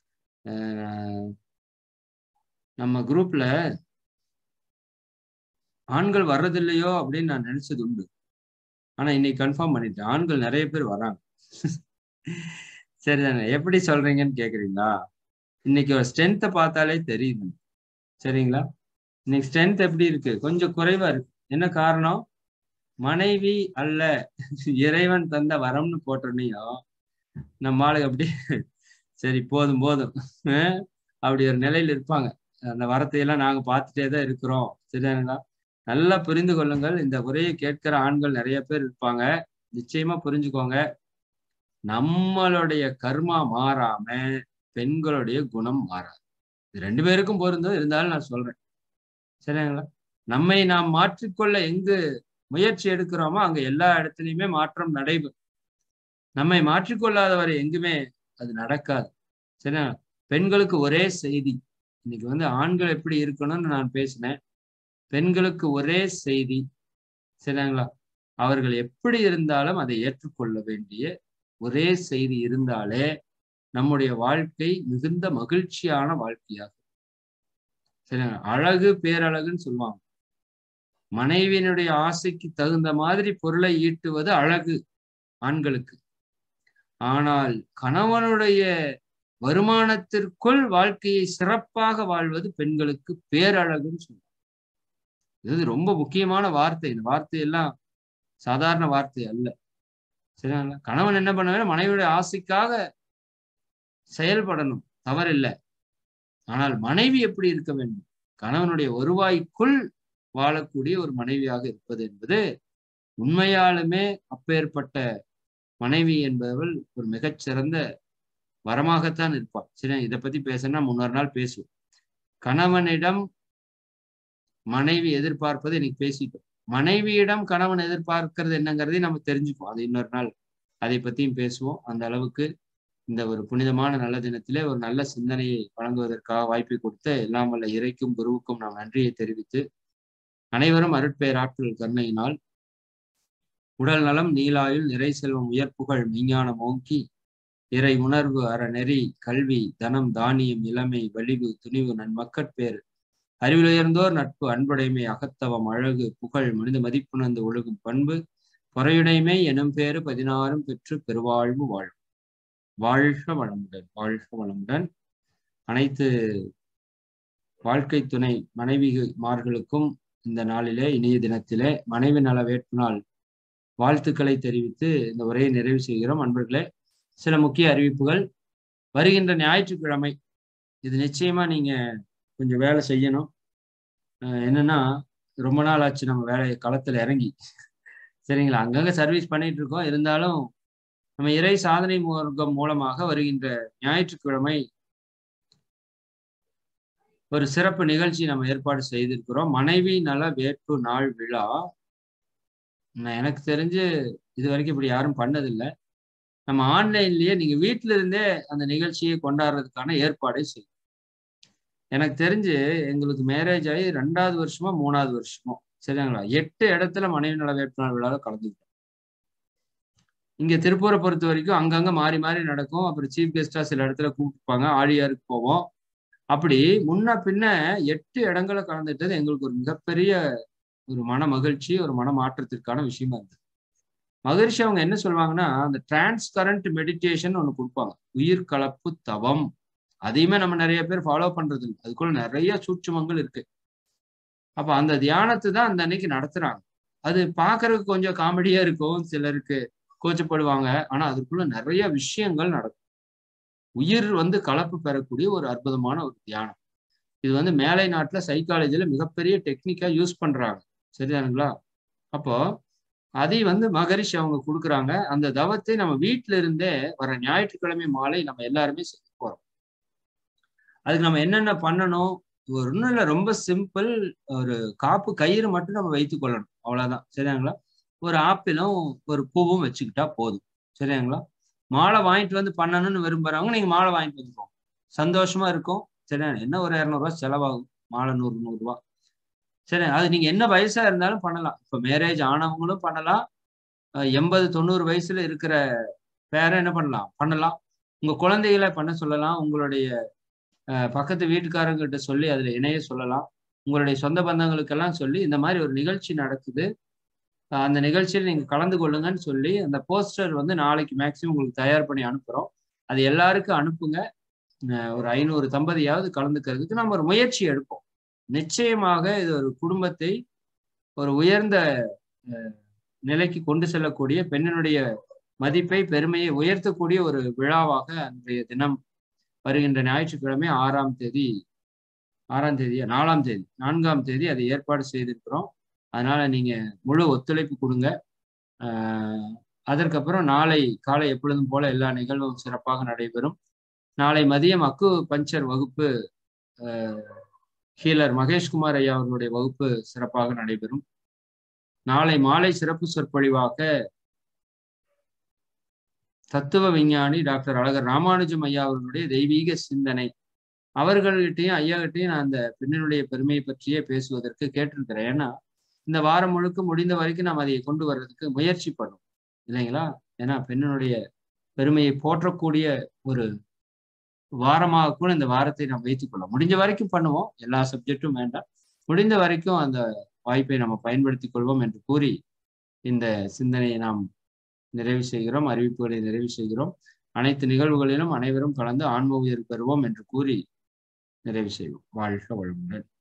நம்ம குரூப்ல ஆண்கள் வர்றதில்லையோ அப்படின்னு நான் நினைச்சது உண்டு ஆனா இன்னைக்கு கன்ஃபார்ம் பண்ணிட்டேன் ஆண்கள் நிறைய பேர் வராங்க சரிதானே எப்படி சொல்றீங்கன்னு கேக்குறீங்களா இன்னைக்கு ஒரு ஸ்ட்ரென்த்தை பார்த்தாலே தெரியுது சரிங்களா இன்னைக்கு ஸ்ட்ரென்த் எப்படி இருக்கு கொஞ்சம் குறைவா இருக்கு என்ன காரணம் மனைவி அல்ல இறைவன் தந்த வரம்னு போட்டோன்னையும் நம்ம ஆளுங்க அப்படி சரி போதும் போதும் அப்படி ஒரு நிலையில இருப்பாங்க அந்த வரத்தையெல்லாம் நாங்க பார்த்துட்டே தான் இருக்கிறோம் சரிதானுங்களா நல்லா புரிந்து கொள்ளுங்கள் இந்த உரையை கேட்கிற ஆண்கள் நிறைய பேர் இருப்பாங்க நிச்சயமா புரிஞ்சுக்கோங்க நம்மளுடைய கர்மா மாறாம பெண்களுடைய குணம் மாறாது இது ரெண்டு பேருக்கும் பொருந்தும் இருந்தாலும் நான் சொல்றேன் சரிங்களா நம்மை நாம் மாற்றிக்கொள்ள எங்கு முயற்சி எடுக்கிறோமோ அங்க எல்லா இடத்துலையுமே மாற்றம் நடைபெறும் நம்மை மாற்றிக்கொள்ளாதவரை எங்குமே அது நடக்காது சரியா பெண்களுக்கு ஒரே செய்தி இன்னைக்கு வந்து ஆண்கள் எப்படி இருக்கணும்னு நான் பேசினேன் பெண்களுக்கு ஒரே செய்தி சரிங்களா அவர்கள் எப்படி இருந்தாலும் அதை ஏற்றுக்கொள்ள வேண்டிய ஒரே செய்தி இருந்தாலே நம்முடைய வாழ்க்கை மிகுந்த மகிழ்ச்சியான வாழ்க்கையாகும் சரிங்களா அழகு பேரழகுன்னு சொல்லுவாங்க மனைவியினுடைய ஆசைக்கு தகுந்த மாதிரி பொருளை ஈட்டுவது அழகு ஆண்களுக்கு ஆனால் கணவனுடைய வருமானத்திற்குள் வாழ்க்கையை சிறப்பாக வாழ்வது பெண்களுக்கு பேரழகுன்னு சொல்லுவாங்க இது ரொம்ப முக்கியமான வார்த்தை இந்த வார்த்தையெல்லாம் சாதாரண வார்த்தை அல்ல சரிங்களா கணவன் என்ன பண்ண வேண்டும் மனைவியுடைய ஆசைக்காக செயல்படணும் தவறில்லை ஆனால் மனைவி எப்படி இருக்க வேண்டும் கணவனுடைய வருவாய்க்குள் வாழக்கூடிய ஒரு மனைவியாக இருப்பது என்பது உண்மையாலுமே அப்பேற்பட்ட மனைவி என்பவள் ஒரு மிகச்சிறந்த வரமாகத்தான் இருப்பாள் சரி இதை பத்தி பேசணும்னா முன்னொரு நாள் பேசுவோம் கணவனிடம் மனைவி எதிர்பார்ப்பது இன்னைக்கு பேசிட்டோம் மனைவியிடம் கணவன் எதிர்பார்க்கிறது என்னங்கிறதையும் நம்ம தெரிஞ்சுப்போம் அது இன்னொரு நாள் அதை பத்தியும் பேசுவோம் அந்த அளவுக்கு இந்த ஒரு புனிதமான நல்ல தினத்திலே ஒரு நல்ல சிந்தனையை வழங்குவதற்காக வாய்ப்பை கொடுத்த எல்லாம் வல்ல இறைக்கும் குருவுக்கும் நாம் நன்றியை தெரிவித்து அனைவரும் அருட்பெயர் ஆற்றல் கருணையினால் உடல் நலம் நீலாயுள் நிறை செல்வம் உயர்ப்புகள் மெய்ஞானம் ஓங்கி இறை உணர்வு அறநெறி கல்வி தனம் தானியம் இளமை வலிவு துணிவு நன்மக்கட்பேர் அறிவிலுயர்ந்தோர் நட்பு அன்புடைமை அகத்தவம் அழகு புகழ் மனித மதிப்புணர்ந்து ஒழுகும் பண்பு பொறையுடைமை எனும் பேறு பதினாறும் பெற்று பெருவாழ்வு வாழ்வு வாழ்க வளமுடன் வாழ்க வளமுடன் அனைத்து வாழ்க்கை துணை மனைவிமார்களுக்கும் இந்த நாளிலே இனிய தினத்திலே மனைவி நல வேட்பு நாள் வாழ்த்துக்களை தெரிவித்து இந்த உரையை நிறைவு செய்கிறோம் அன்பர்களே சில முக்கிய அறிவிப்புகள் வருகின்ற ஞாயிற்றுக்கிழமை இது நிச்சயமா நீங்க கொஞ்சம் வேலை செய்யணும் என்னன்னா ரொம்ப நாள் ஆச்சு நம்ம வேலையை களத்துல இறங்கி சரிங்களா அங்கங்க சர்வீஸ் பண்ணிட்டு இருக்கோம் இருந்தாலும் நம்ம இறை சாதனை முகம் மூலமாக வருகின்ற ஞாயிற்றுக்கிழமை ஒரு சிறப்பு நிகழ்ச்சி நம்ம ஏற்பாடு செய்திருக்கிறோம் மனைவி நல வேட்பு நாள் விழா எனக்கு தெரிஞ்சு இது வரைக்கும் இப்படி யாரும் பண்ணதில்லை நம்ம ஆன்லைன்லயே நீங்க வீட்டில இருந்தே அந்த நிகழ்ச்சியை கொண்டாடுறதுக்கான ஏற்பாடை செய்யும் எனக்கு தெரிஞ்சு எங்களுக்கு மேரேஜ் ஆகி ரெண்டாவது வருஷமோ மூணாவது வருஷமோ சரிங்களா எட்டு இடத்துல மனைவி நல வேட்புநாள் விழாவில் கலந்துக்கிட்டோம் இங்க திருப்பூரை பொறுத்த வரைக்கும் அங்கங்க மாறி மாறி நடக்கும் அப்புறம் சீஃப் கெஸ்டா சில இடத்துல கூப்பிட்டுப்பாங்க ஆழியாருக்கு போவோம் அப்படி முன்ன பின்ன எட்டு இடங்களை கலந்துட்டது எங்களுக்கு ஒரு மிகப்பெரிய ஒரு மன மகிழ்ச்சி ஒரு மன மாற்றத்திற்கான விஷயமா இருந்தது மகிழ்ச்சி அவங்க என்ன சொல்லுவாங்கன்னா அந்த டிரான்ஸ்கரண்ட் மெடிடேஷன் ஒன்று கொடுப்பாங்க உயிர் கலப்பு தவம் அதையுமே நம்ம நிறைய பேர் ஃபாலோ பண்றது இல்லை அதுக்குள்ள நிறைய சூட்சுமங்கள் இருக்கு அப்ப அந்த தியானத்தை தான் அந்த அன்னைக்கு நடத்துறாங்க அது பாக்குறதுக்கு கொஞ்சம் காமெடியா இருக்கும் சிலருக்கு கோச்சப்படுவாங்க ஆனா அதுக்குள்ள நிறைய விஷயங்கள் நடக்கும் உயிர் வந்து கலப்பு பெறக்கூடிய ஒரு அற்புதமான ஒரு தியானம் இது வந்து மேலை நாட்டுல சைக்காலஜில மிகப்பெரிய டெக்னிக்கா யூஸ் பண்றாங்க சரிதானுங்களா அப்போ அதை வந்து மகரிஷி அவங்க கொடுக்குறாங்க அந்த தவத்தை நம்ம வீட்டில இருந்தே வர ஞாயிற்றுக்கிழமை மாலை நம்ம எல்லாருமே செய்ய போறோம் அதுக்கு நம்ம என்னென்ன பண்ணணும் ஒரு ஒன்றும் இல்லை ரொம்ப சிம்பிள் ஒரு காப்பு கயிறு மட்டும் நம்ம வைத்துக் கொள்ளணும் அவ்வளவுதான் சரியாங்களா ஒரு ஆப்பிளும் ஒரு பூவும் வச்சுக்கிட்டா போதும் சரியாங்களா மாலை வாங்கிட்டு வந்து பண்ணணும்னு விரும்புறவங்க நீங்க மாலை வாங்கிட்டு வந்துக்கோங்க சந்தோஷமா இருக்கும் சரியா என்ன ஒரு இரநூறுவா செலவாகும் மாலை நூறு நூறுரூவா சரி அது நீங்க என்ன வயசா இருந்தாலும் பண்ணலாம் இப்ப மேரேஜ் ஆனவங்களும் பண்ணலாம் எண்பது தொண்ணூறு வயசுல இருக்கிற பேரை என்ன பண்ணலாம் பண்ணலாம் உங்க குழந்தைகளை பண்ண சொல்லலாம் உங்களுடைய பக்கத்து வீட்டுக்காரங்கிட்ட சொல்லி அதுல இணைய சொல்லலாம் உங்களுடைய சொந்த பந்தங்களுக்கெல்லாம் சொல்லி இந்த மாதிரி ஒரு நிகழ்ச்சி நடக்குது அந்த நிகழ்ச்சியில் நீங்க கலந்து கொள்ளுங்கன்னு சொல்லி அந்த போஸ்டர் வந்து நாளைக்கு மேக்சிமம் உங்களுக்கு தயார் பண்ணி அனுப்புறோம் அது எல்லாருக்கும் அனுப்புங்க ஒரு ஐநூறு தம்பதியாவது கலந்துக்கிறதுக்கு நம்ம ஒரு முயற்சி எடுப்போம் நிச்சயமாக இது ஒரு குடும்பத்தை ஒரு உயர்ந்த நிலைக்கு கொண்டு செல்லக்கூடிய பெண்ணினுடைய மதிப்பை பெருமையை உயர்த்தக்கூடிய ஒரு விழாவாக அன்றைய தினம் வருகின்ற ஞாயிற்றுக்கிழமை ஆறாம் தேதி ஆறாம் தேதி நாலாம் தேதி நான்காம் தேதி அதை ஏற்பாடு செய்திருக்கிறோம் அதனால நீங்க முழு ஒத்துழைப்பு கொடுங்க அதற்கப்புறம் நாளை காலை எப்பொழுதும் போல எல்லா நிகழ்வும் சிறப்பாக நடைபெறும் நாளை மதியம் அக்கு பஞ்சர் வகுப்பு ஹீலர் மகேஷ்குமார் ஐயா அவர்களுடைய வகுப்பு சிறப்பாக நடைபெறும் நாளை மாலை சிறப்பு சொற்பொழிவாக தத்துவ விஞ்ஞானி டாக்டர் அழகர் ராமானுஜம் ஐயா அவர்களுடைய தெய்வீக சிந்தனை அவர்கள்கிட்டையும் ஐயா கிட்டையும் நான் அந்த பெண்ணினுடைய பெருமையை பற்றியே பேசுவதற்கு கேட்டிருக்கிறேன் ஏன்னா இந்த வாரம் முழுக்க முடிந்த வரைக்கும் நாம் அதை கொண்டு வர்றதுக்கு முயற்சி பண்ணும் இல்லைங்களா ஏன்னா பெண்ணினுடைய பெருமையை போற்றக்கூடிய ஒரு வாரமாக கூட இந்த வாரத்தை நாம் வைத்துக்கொள்ளோம் முடிஞ்ச வரைக்கும் பண்ணுவோம் எல்லா சப்ஜெக்டும் வேண்டாம் முடிந்த வரைக்கும் அந்த வாய்ப்பை நம்ம பயன்படுத்திக் கொள்வோம் என்று கூறி இந்த சிந்தனையை நாம் நிறைவு செய்கிறோம் அறிவிப்புகளை நிறைவு செய்கிறோம் அனைத்து நிகழ்வுகளிலும் அனைவரும் கலந்து ஆன்ம உயிர் பெறுவோம் என்று கூறி நிறைவு செய்வோம் வாழ்க வளமுடன்